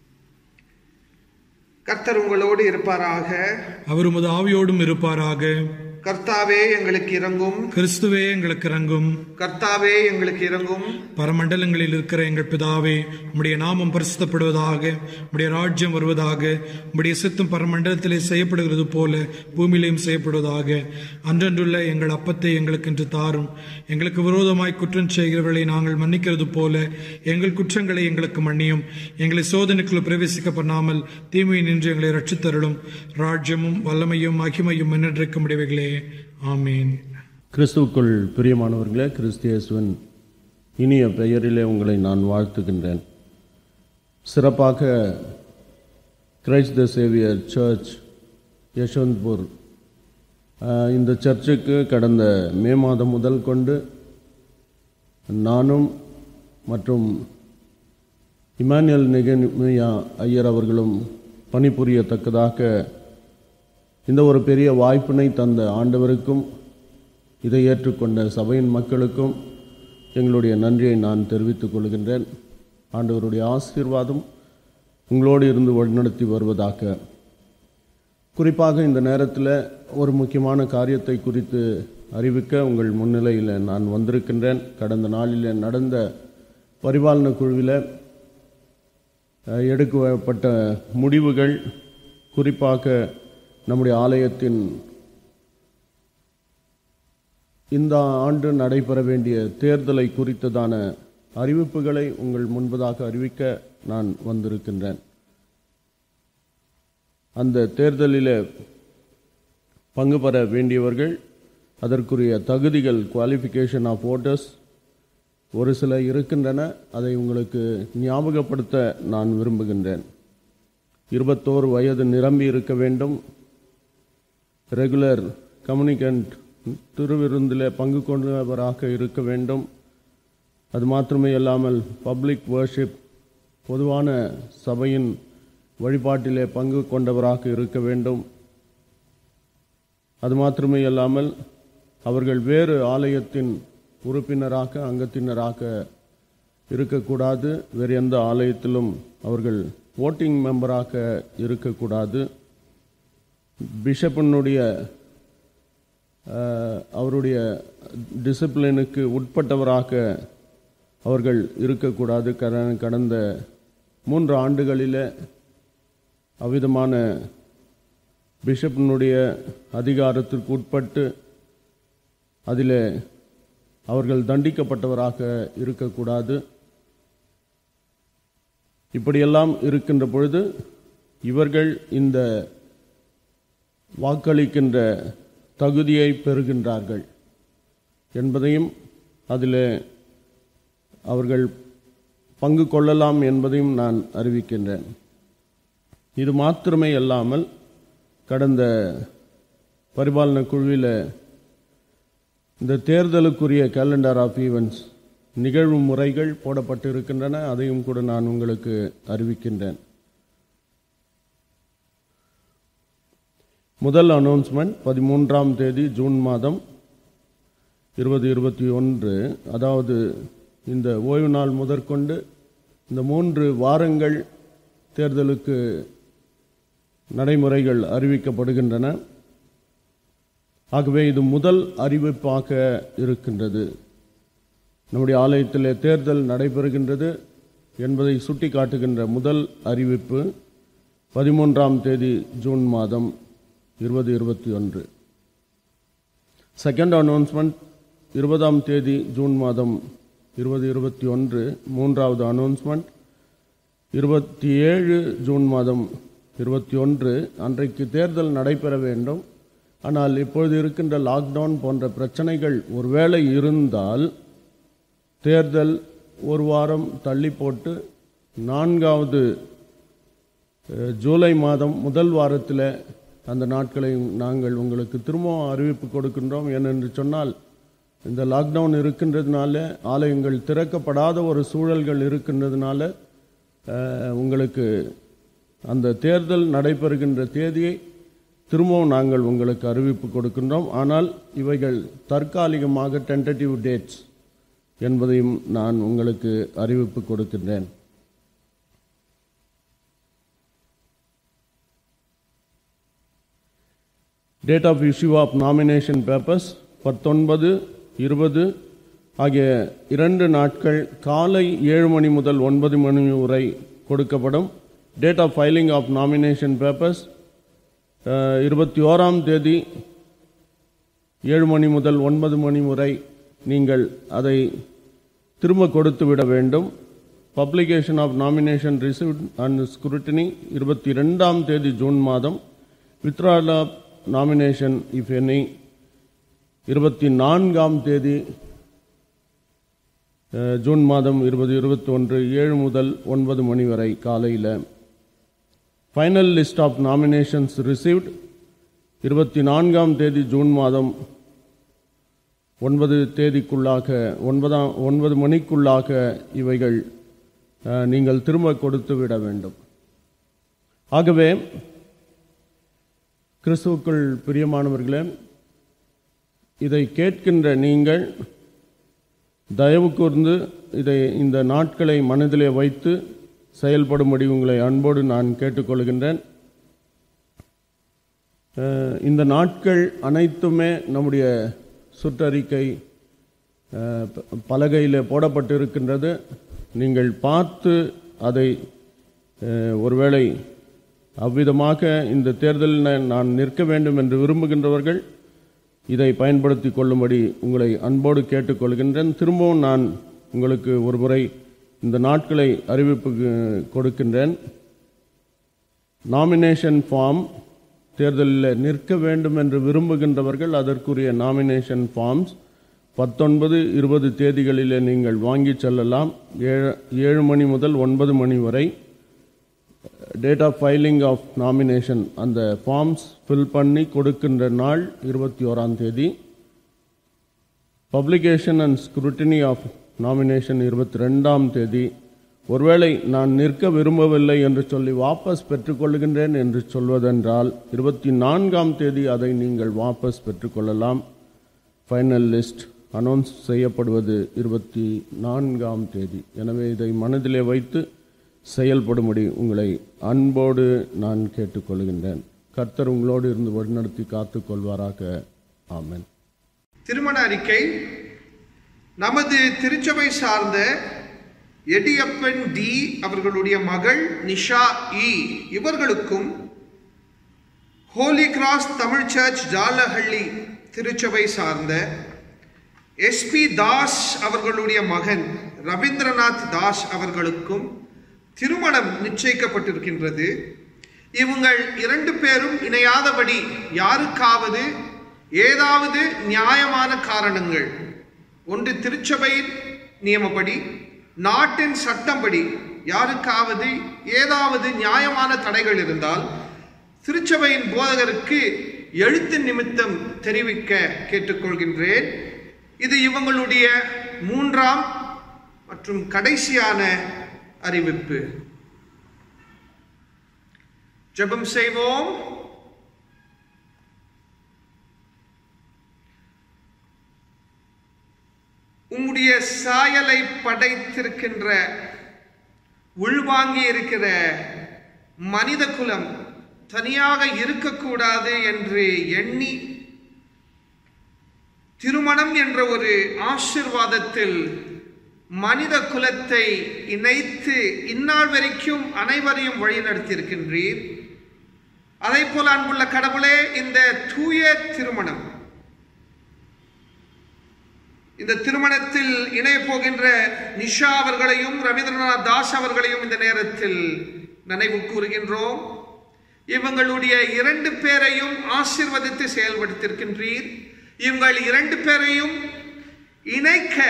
கர்த்தர் உங்களோடு இருப்பாராக அவர் உமது ஆவியோடும் இருப்பாராக கர்த்தாவே எங்களுக்கு இறங்கும் கிறிஸ்துவே எங்களுக்கு இறங்கும் கர்த்தாவே எங்களுக்கு இறங்கும் பரமண்டலங்களில் இருக்கிற எங்கள் பிதாவே உம்முடைய நாமம் பரிசுத்தப்படுவதாக உம்முடைய ராஜ்யம் வருவதாக உம்முடைய சித்தம் பரமண்டலத்திலே செய்யப்படுகிறது போல பூமியிலையும் செய்யப்படுவதாக அன்றன்றுள்ள எங்கள் அப்பத்தை எங்களுக்கு இன்று தாரும் எங்களுக்கு விரோதமாய் குற்றம் செய்கிறவர்களை நாங்கள் மன்னிக்கிறது போல எங்கள் குற்றங்களை எங்களுக்கு மன்னியும் எங்களை சோதனைக்குள் பிரவேசிக்க பண்ணாமல் தீமையை நின்று எங்களை ரட்சித்தருளும் ராஜ்யமும் வல்லமையும் மகிமையும் முன்னெடுக்க முடியவைகளே ஆமீன் கிறிஸ்துவுக்குள் பிரியமானவர்களே கிறிஸ்தியேசுவின் இனிய பெயரிலே உங்களை நான் வாழ்த்துகின்றேன் சிறப்பாக Christ the Saviour church Yeshwanthpur ஆஹ், இந்த சர்ச்சுக்கு கடந்த மே மாதம் முதல் கொண்டு நானும் மற்றும் இமானுவேல் நிகமியா ஐயர் அவர்களும் பணிபுரியத்தக்கதாக இந்த ஒரு பெரிய வாய்ப்பினை தந்த ஆண்டவருக்கும் இதை ஏற்றுக்கொண்ட சபையின் மக்களுக்கும் எங்களுடைய நன்றியை நான் தெரிவித்துக் கொள்கின்றேன் ஆண்டவருடைய ஆசீர்வாதம் உங்களோடு இருந்து வழிநடத்தி வருவதாக குறிப்பாக இந்த நேரத்தில் ஒரு முக்கியமான காரியத்தை குறித்து அறிவிக்க உங்கள் முன்னிலையில் நான் வந்திருக்கின்றேன் கடந்த நாளில் நடந்த பரிபாலன குழுவில் அஹ், எடுக்கப்பட்ட முடிவுகள் குறிப்பாக நம்முடைய ஆலயத்தின் இந்த ஆண்டு நடைபெற வேண்டிய தேர்தலை குறித்ததான அறிவிப்புகளை உங்கள் முன்பதாக அறிவிக்க நான் வந்திருக்கின்றேன் அந்த தேர்தலில் பங்கு பெற வேண்டியவர்கள் அதற்குரிய தகுதிகள் குவாலிஃபிகேஷன் ஆஃப் voters ஒரு சில இருக்கின்றன அதை உங்களுக்கு ஞாபகப்படுத்த நான் விரும்புகின்றேன் இருபத்தோரு வயது நிரம்பி இருக்க வேண்டும் ரெகுலர் கம்யூனிகண்ட் திருவிருந்தில் பங்கு கொண்டவராக இருக்க வேண்டும் அது மாத்திரமே இல்லாமல் பப்ளிக் வர்ஷிப் பொதுவான சபையின் வழிபாட்டிலே பங்கு கொண்டவராக இருக்க வேண்டும் அது மாத்திரமே இல்லாமல் அவர்கள் வேறு ஆலயத்தின் உறுப்பினராக அங்கத்தினராக இருக்கக்கூடாது வேறு எந்த ஆலயத்திலும் அவர்கள் ஓட்டிங் மெம்பராக இருக்கக்கூடாது பிஷப்பினுடைய அஹ், அவருடைய டிசிப்ளினுக்கு உட்பட்டவராக அவர்கள் இருக்கக்கூடாது கர- கடந்த மூன்று ஆண்டுகளில் அவ்விதமான பிஷப்பினுடைய அதிகாரத்திற்கு உட்பட்டு அதில் அவர்கள் தண்டிக்கப்பட்டவராக இருக்கக்கூடாது இப்படியெல்லாம் இருக்கின்ற பொழுது இவர்கள் இந்த வாக்களிக்கின்ற தகுதியை பெறுகின்றார்கள் என்பதையும் அதில் அவர்கள் பங்கு கொள்ளலாம் என்பதையும் நான் அறிவிக்கின்றேன் இது மாத்திரமே அல்லாமல் கடந்த பரிபாலன குழுவில் இந்த தேர்தலுக்குரிய கேலண்டர் ஆஃப் ஈவெண்ட்ஸ் நிகழ்வு முறைகள் போடப்பட்டு இருக்கின்றன அதையும் கூட நான் உங்களுக்கு அறிவிக்கின்றேன் முதல் அனௌன்ஸ்மெண்ட் பதிமூன்றாம் தேதி ஜூன் மாதம் இருபது இருபத்தி ஒன்று அதாவது இந்த ஓய்வு நாள் முதற்கொண்டு இந்த மூன்று வாரங்கள் தேர்தலுக்கு நடைமுறைகள் அறிவிக்கப்படுகின்றன ஆகவே இது முதல் அறிவிப்பாக இருக்கின்றது நம்முடைய ஆலயத்தில் தேர்தல் நடைபெறுகின்றது என்பதை சுட்டிக்காட்டுகின்ற முதல் அறிவிப்பு பதிமூன்றாம் தேதி ஜூன் மாதம் இருபது இருபத்தி ஒன்று செகண்ட் அனௌன்ஸ்மெண்ட் இருபதாம் தேதி ஜூன் மாதம் இருபது இருபத்தி ஒன்று மூன்றாவது அனௌன்ஸ்மெண்ட் இருபத்தி ஏழு ஜூன் மாதம் இருபத்தி ஒன்று அன்றைக்கு தேர்தல் நடைபெற வேண்டும் ஆனால் இப்பொழுது இருக்கின்ற லாக்டவுன் போன்ற பிரச்சனைகள் ஒருவேளை இருந்தால் தேர்தல் ஒரு வாரம் தள்ளி போட்டு நான்காவது அஹ், ஜூலை மாதம் முதல் வாரத்தில் அந்த நாட்களை நாங்கள் உங்களுக்கு திரும்பவும் அறிவிப்பு கொடுக்கின்றோம் ஏனென்று சொன்னால் இந்த லாக்டவுன் இருக்கின்றதுனால ஆலயங்கள் திறக்கப்படாத ஒரு சூழல்கள் இருக்கின்றதுனால அஹ், உங்களுக்கு அந்த தேர்தல் நடைபெறுகின்ற தேதியை திரும்பவும் நாங்கள் உங்களுக்கு அறிவிப்பு கொடுக்கின்றோம் ஆனால் இவைகள் தற்காலிகமாக டென்டேட்டிவ் டேட்ஸ் என்பதையும் நான் உங்களுக்கு அறிவிப்பு கொடுக்கின்றேன் date of issue of nomination papers பத்தொன்பது இருபது ஆகிய இரண்டு நாட்கள் காலை ஏழு மணி முதல் ஒன்பது மணி வரை கொடுக்கப்படும் date of filing of nomination papers இருபத்தி ஓராம் தேதி ஏழு மணி முதல் ஒன்பது மணி வரை நீங்கள் அதை திரும்ப கொடுத்து விட வேண்டும் publication of nomination received and scrutiny இருபத்தி ரெண்டாம் தேதி ஜூன் மாதம் withdrawal of nomination if any இருபத்தி நான்காம் தேதி அஹ், ஜூன் மாதம் இருபது இருபத்தி ஒன்று ஏழு முதல் ஒன்பது மணி வரை காலையில் final list of nominations received இருபத்தி நான்காம் தேதி ஜூன் மாதம் ஒன்பது தேதிக்குள்ளாக ஒன்பதாம் ஒன்பது மணிக்குள்ளாக இவைகள் அஹ், நீங்கள் திரும்ப கொடுத்து விட வேண்டும் ஆகவே கிறிஸ்துவுக்குள் பிரியமானவர்களே இதை கேட்கின்ற நீங்கள் தயவு கூர்ந்து இதை இந்த நாட்களை மனதிலே வைத்து செயல்படும்படி உங்களை அன்போடு நான் கேட்டுக்கொள்கின்றேன் அஹ், இந்த நாட்கள் அனைத்துமே நம்முடைய சுற்றறிக்கை அஹ், ப- பலகையில் போடப்பட்டிருக்கின்றது நீங்கள் பார்த்து அதை அஹ், ஒருவேளை அவ்விதமாக இந்த தேர்தலில் நான் நிற்க வேண்டும் என்று விரும்புகின்றவர்கள் இதை பயன்படுத்தி கொள்ளும்படி உங்களை அன்போடு கேட்டுக்கொள்கின்றேன் திரும்பவும் நான் உங்களுக்கு ஒரு முறை இந்த நாட்களை அறிவிப்பு கொடுக்கின்றேன் நாமினேஷன் ஃபார்ம் தேர்தலில் நிற்க வேண்டும் என்று விரும்புகின்றவர்கள் அதற்குரிய நாமினேஷன் ஃபார்ம்ஸ் பத்தொன்பது இருபது தேதிகளிலே நீங்கள் வாங்கி செல்லலாம் ஏழு ஏழு மணி முதல் ஒன்பது மணி வரை date of filing of nomination அந்த ஃபார்ம்ஸ் ஃபில் பண்ணி கொடுக்கின்ற நாள் இருபத்தி ஓராம் தேதி publication and scrutiny of nomination இருபத்தி ரெண்டாம் தேதி ஒருவேளை நான் நிற்க விரும்பவில்லை என்று சொல்லி வாபஸ் பெற்றுக்கொள்கின்றேன் என்று சொல்வதென்றால் இருபத்தி நான்காம் தேதி அதை நீங்கள் வாபஸ் பெற்றுக்கொள்ளலாம் ஃபைனல் லிஸ்ட் அனௌன்ஸ் செய்யப்படுவது இருபத்தி நான்காம் தேதி எனவே இதை மனதிலே வைத்து செயல்படும்படி உங்களை அன்போடு நான் கேட்டுக்கொள்கின்றேன் கர்த்தர் உங்களோடு இருந்து வழிநடத்தி காத்துக் கொள்வாராக ஆமென் திருமண அறிக்கை நமது திருச்சபை சார்ந்த எடியப்பன் டி அவர்களுடைய மகள் நிஷா இ இவர்களுக்கும் Holy Cross Tamil church Jalahalli திருச்சபை சார்ந்த எஸ்பி தாஸ் அவர்களுடைய மகன் ரவீந்திரநாத் தாஸ் அவர்களுக்கும் திருமணம் நிச்சயிக்கப்பட்டிருக்கின்றது இவங்கள் இரண்டு பேரும் இணையாதபடி யாருக்காவது ஏதாவது நியாயமான காரணங்கள் ஒன்று திருச்சபையின் நியமப்படி நாட்டின் சட்டப்படி யாருக்காவது ஏதாவது நியாயமான தடைகள் இருந்தால் திருச்சபையின் போதகருக்கு எழுத்து நிமித்தம் தெரிவிக்க கேட்டுக்கொள்கின்றேன் இது இவங்களுடைய மூன்றாம் மற்றும் கடைசியான அறிவிப்பு ஜெபம் செய்வோம் உம்முடைய சாயலை படைத்திருக்கின்ற உள்வாங்கி இருக்கிற மனித குலம் தனியாக இருக்கக்கூடாது என்று எண்ணி திருமணம் என்ற ஒரு ஆசிர்வாதத்தில் மனித குலத்தை இணைத்து இந்நாள் வரைக்கும் அனைவரையும் வழிநடத்தியிருக்கின்றீர் அதே போல அன்புள்ள கடவுளே இந்த தூய திருமணம் இந்த திருமணத்தில் இணைய போகின்ற நிஷா அவர்களையும் ரவீந்திரநாத் தாஸ் அவர்களையும் இந்த நேரத்தில் நினைவு கூறுகின்றோம் இவங்களுடைய இரண்டு பேரையும் ஆசிர்வதித்து செயல்படுத்தியிருக்கின்றீர் இவங்கள் இரண்டு பேரையும் இணைக்க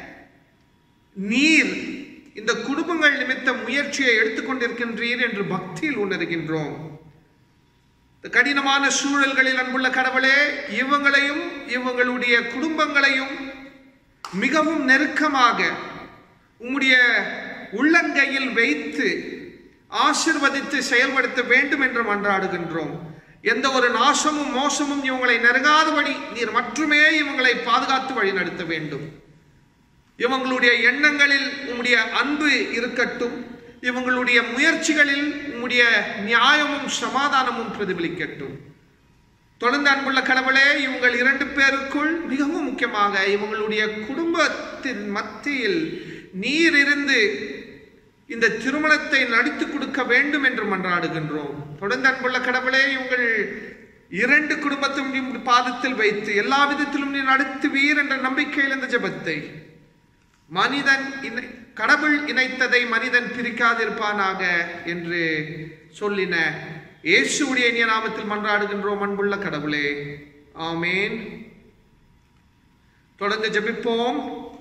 நீர் இந்த குடும்பங்கள் நிமித்த முயற்சியை எடுத்துக்கொண்டிருக்கின்றீர் என்று பக்தியில் உணர்கின்றோம் இந்த கடினமான சூழல்களில் அன்புள்ள கடவுளே இவங்களையும் இவங்களுடைய குடும்பங்களையும் மிகவும் நெருக்கமாக உம்முடைய உள்ளங்கையில் வைத்து ஆசிர்வதித்து செயல்படுத்த வேண்டும் என்று மன்றாடுகின்றோம் எந்த ஒரு நாசமும் மோசமும் இவங்களை நெருங்காதபடி நீர் மட்டுமே இவங்களை பாதுகாத்து வழிநடத்த வேண்டும் இவங்களுடைய எண்ணங்களில் உம்முடைய அன்பு இருக்கட்டும் இவங்களுடைய முயற்சிகளில் உம்முடைய நியாயமும் சமாதானமும் பிரதிபலிக்கட்டும் தொடர்ந்து அன்புள்ள கடவுளே இவங்கள் இரண்டு பேருக்குள் மிகவும் முக்கியமாக இவங்களுடைய குடும்பத்தின் மத்தியில் நீர் இருந்து இந்த திருமணத்தை நடித்து கொடுக்க வேண்டும் என்று மன்றாடுகின்றோம் தொடர்ந்து அன்புள்ள கடவுளே இவங்கள் இரண்டு குடும்பத்தையும் பாதத்தில் வைத்து எல்லா விதத்திலும் நீ நடத்துவீர் என்ற நம்பிக்கையில் இந்த ஜெபத்தை மனிதன் இணை கடவுள் இணைத்ததை மனிதன் பிரிக்காதிருப்பானாக என்று சொல்லின இயேசுவுடைய இனிய நாமத்தில் மன்றாடுகின்றோம் அன்புள்ள கடவுளே ஆமேன் தொடர்ந்து ஜெபிப்போம்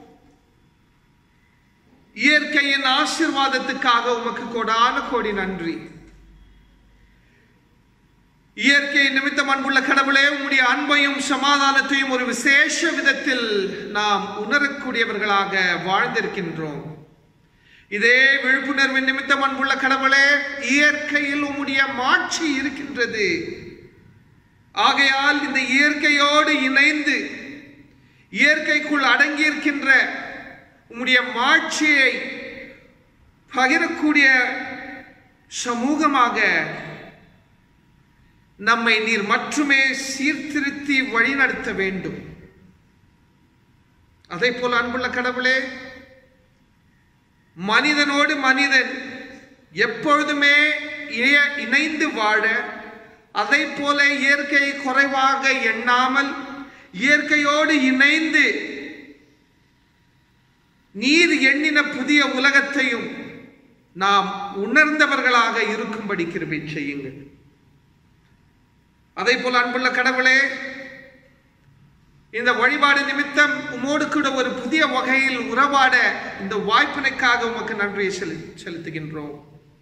இயற்கையின் ஆசிர்வாதத்துக்காக உமக்கு கொடான கோடி நன்றி இயற்கை நிமித்தம் அன்புள்ள கடவுளே உம்முடைய அன்பையும் சமாதானத்தையும் ஒரு விசேஷ விதத்தில் நாம் உணரக்கூடியவர்களாக வாழ்ந்திருக்கின்றோம் இதே விழிப்புணர்வின் நிமித்தம் அன்புள்ள கடவுளே இயற்கையில் உம்முடைய மாட்சி இருக்கின்றது ஆகையால் இந்த இயற்கையோடு இணைந்து இயற்கைக்குள் அடங்கியிருக்கின்ற உம்முடைய மாட்சியை பகிரக்கூடிய சமூகமாக நம்மை நீர் மட்டுமே சீர்திருத்தி வழிநடத்த வேண்டும் அதே போல அன்புள்ள கடவுளே மனிதனோடு மனிதன் எப்பொழுதுமே இணைய- இணைந்து வாழ அதை போல இயற்கையை குறைவாக எண்ணாமல் இயற்கையோடு இணைந்து நீர் எண்ணின புதிய உலகத்தையும் நாம் உணர்ந்தவர்களாக இருக்கும்படி கிருபை செய்யுங்கள் அதே போல அன்புள்ள கடவுளே இந்த வழிபாடு நிமித்தம் உமோடு கூட ஒரு புதிய வகையில் உறவாட இந்த வாய்ப்பினைக்காக உமக்கு நன்றியை செலு செலுத்துகின்றோம்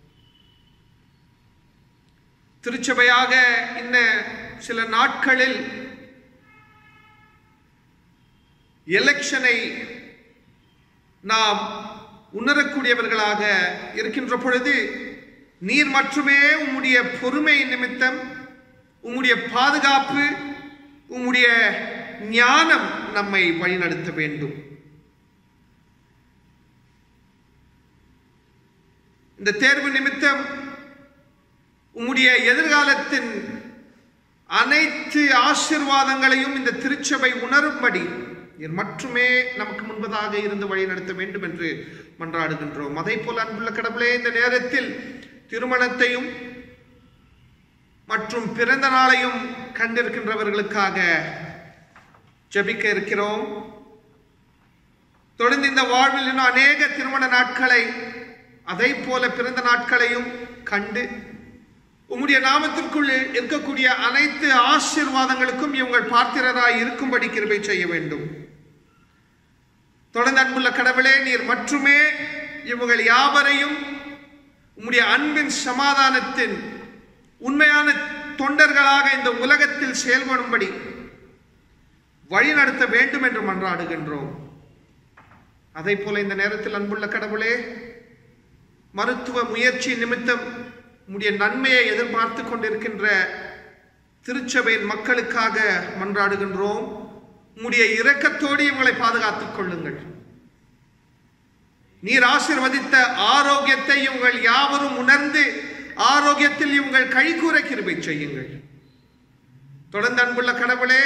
திருச்சபையாக இந்த சில நாட்களில் எலெக்ஷனை நாம் உணரக்கூடியவர்களாக இருக்கின்ற பொழுது நீர் மட்டுமே உம்முடைய பொறுமை நிமித்தம் உம்முடைய பாதுகாப்பு உம்முடைய ஞானம் நம்மை வழிநடத்த வேண்டும் இந்த தேர்வு நிமித்தம் உம்முடைய எதிர்காலத்தின் அனைத்து ஆசிர்வாதங்களையும் இந்த திருச்சபை உணரும்படி நீர் மட்டுமே நமக்கு முன்பதாக இருந்து வழி நடத்த வேண்டும் என்று மன்றாடுகின்றோம் அதே போல அன்புள்ள கடவுளே இந்த நேரத்தில் திருமணத்தையும் மற்றும் பிறந்த நாளையும் கண்டிருக்கின்றவர்களுக்காக ஜெபிக்க இருக்கிறோம் தொடர்ந்து இந்த வாழ்வில் இன்னும் அநேக திருமண நாட்களை அதை போல பிறந்த நாட்களையும் கண்டு உம்முடைய நாமத்திற்குள் இருக்கக்கூடிய அனைத்து ஆசீர்வாதங்களுக்கும் இவங்கள் பார்த்திரராய் இருக்கும்படி கிருபை செய்ய வேண்டும் தொடர்ந்து அன்புள்ள கடவுளே நீர் மட்டுமே இவங்கள் யாவரையும் உம்முடைய அன்பின் சமாதானத்தின் உண்மையான தொண்டர்களாக இந்த உலகத்தில் செயல்படும்படி வழி நடத்த வேண்டும் என்று மன்றாடுகின்றோம் அதை போல இந்த நேரத்தில் அன்புள்ள கடவுளே மருத்துவ முயற்சி நிமித்தம் உம்முடைய நன்மையை எதிர்பார்த்து கொண்டிருக்கின்ற திருச்சபையின் மக்களுக்காக மன்றாடுகின்றோம் உம்முடைய இரக்கத்தோடு இவங்களை பாதுகாத்துக் கொள்ளுங்கள் நீர் ஆசிர்வதித்த ஆரோக்கியத்தை இவங்கள் யாவரும் உணர்ந்து ஆரோக்கியத்தில் இவங்கள் கைகூற கிருபை செய்யுங்கள் தொடர்ந்து அன்புள்ள கடவுளே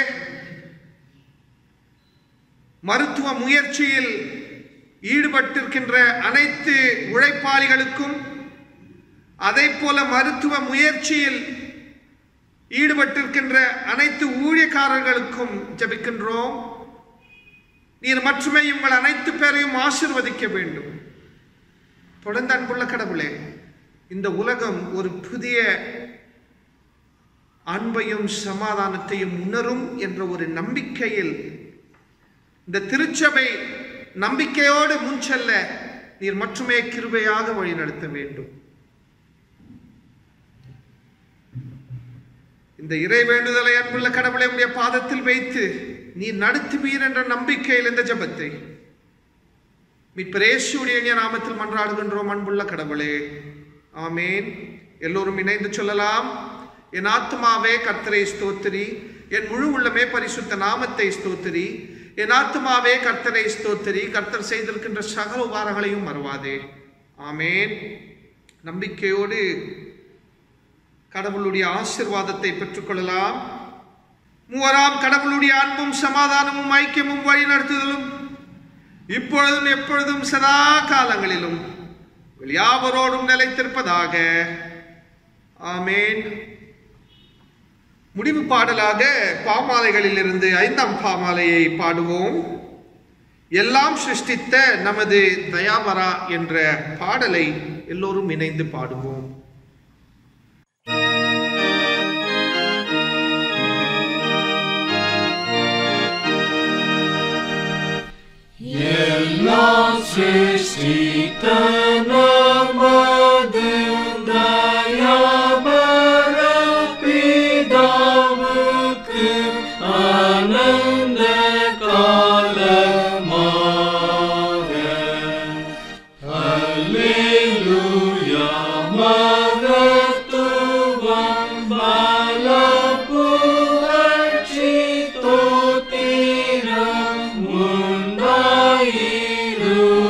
மருத்துவ முயற்சியில் ஈடுபட்டிருக்கின்ற அனைத்து உழைப்பாளிகளுக்கும் அதை போல மருத்துவ முயற்சியில் ஈடுபட்டிருக்கின்ற அனைத்து ஊழியக்காரர்களுக்கும் ஜெபிக்கின்றோம் நீர் மட்டுமே இவங்கள் அனைத்து பேரையும் ஆசிர்வதிக்க வேண்டும் தொடர்ந்து அன்புள்ள கடவுளே இந்த உலகம் ஒரு புதிய அன்பையும் சமாதானத்தையும் உணரும் என்ற ஒரு நம்பிக்கையில் இந்த திருச்சபை நம்பிக்கையோடு முன் செல்ல நீர் மட்டுமே கிருபையாக வழிநடத்த வேண்டும் இந்த இறை வேண்டுதலை அன்புள்ள கடவுளை உடைய பாதத்தில் வைத்து நீ நடத்துவீர் என்ற நம்பிக்கையில் இந்த ஜெபத்தை மீட்பரேசுடைய இனிய நாமத்தில் மன்றாடுகின்றோம் அன்புள்ள கடவுளே ஆமேன் எல்லோரும் இணைந்து சொல்லலாம் என் ஆத்மாவே கர்த்தரை ஸ்தோத்திரி என் முழு உள்ளமே பரிசுத்த நாமத்தை ஸ்தோத்திரி என் ஆத்மாவே கர்த்தரை ஸ்தோத்திரி கர்த்தர் செய்திருக்கின்ற சகல உபாரங்களையும் மறவாதே ஆமேன் நம்பிக்கையோடு கடவுளுடைய ஆசிர்வாதத்தை பெற்றுக்கொள்ளலாம் மூவராம் கடவுளுடைய அன்பும் சமாதானமும் ஐக்கியமும் வழிநடத்துதலும் இப்பொழுதும் எப்பொழுதும் சதா காலங்களிலும் உங்கள் யாவரோடும் நிலைத்திருப்பதாக ஆமேன் முடிவு பாடலாக பாமாலைகளிலிருந்து ஐந்தாம் பாமாலையை பாடுவோம் எல்லாம் சிருஷ்டித்த நமது தயாபரா என்ற பாடலை எல்லோரும் இணைந்து பாடுவோம் Mundairun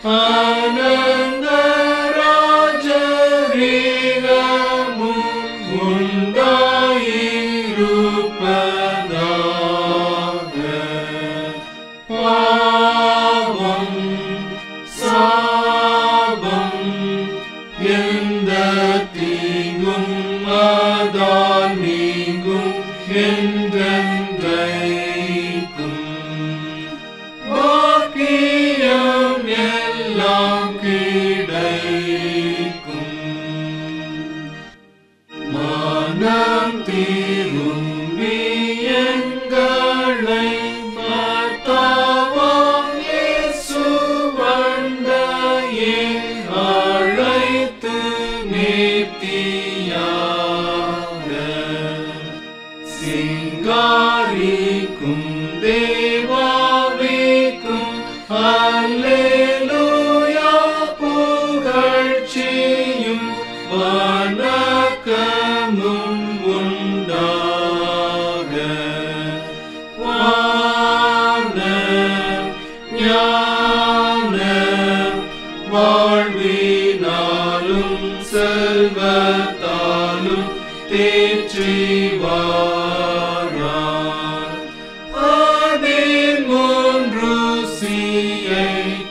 ஆனந்த ராஜரீகமும் உண்டாயிருப்பதாக பாவம் சாபம் எந்த தீங்கும் அதான் நீங்கும் என்றென்றைக்கும் பாக்கியம் எல்லாம் கிடைக்கும் மனம் திரும்பி எங்களை பார்த்தாவாம் இயேசு வந்தையே அழைத்து நேர்த்தியாக சிங்காரிக்கும் தேவாவிக்கும் அல்லேலூயா புகழ்ச்சியும் வணக்கமும் உண்டாக வான ஞான வாழ்வினாலும் செல்வத்தாலும் தேற்றி வாரார் அதில் மூன்று சீயை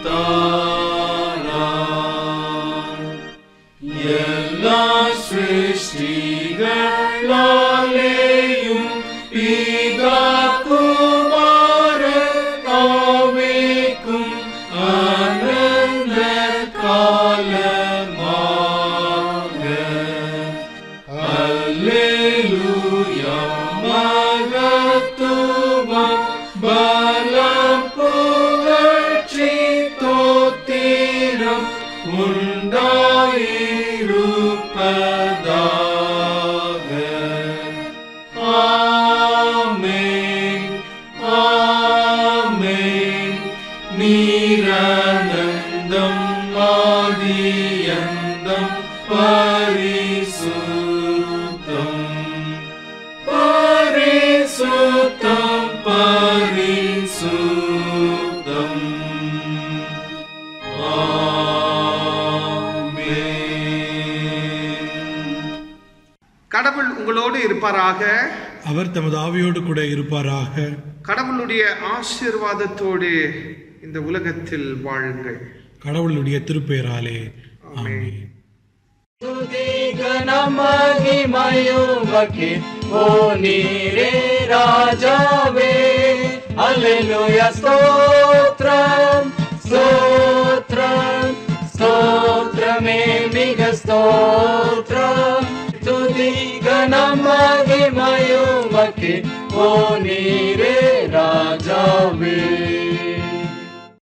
தாரார் எல்லா சிருஷ்டிகளாலேயும் பிதா குமார ஆவிக்கும் ஆனந்த காலமாக அல்லேலூயா மகத்துவம் பலம் புகழ்ச்சி தோத்திரம் உண்டாயிருப்பதாக ஆமென் ஆமென் நீரானந்தம் ஆதியந்தம் பரிசுத்தம் பரிசுத்தம் பரிசுத்தம் ஆமென் கடவுள் உங்களோடு இருப்பாராக அவர் தமது ஆவியோடு கூட இருப்பாராக கடவுளுடைய ஆசீர்வாதத்தோடு இந்த உலகத்தில் வாழுங்கள் கடவுளுடைய திருப்பெயராலே ஆமென் ಮಹಿಮಯುಮಕ್ಕೆ ಓ ನೀರೇ ರಾಜವೇ ಅಲ್ಲೆಲುಯ ಸ್ತೋತ್ರ ಸ್ತೋತ್ರ ಸ್ತೋತ್ರಮೇ ಮಿಗ ಸ್ತೋತ್ರ ತುದಿಗ ನಮಗೆ ಮಯುಮಕ್ಕೆ ಓ ನೀರೇ ರಾಜವೇ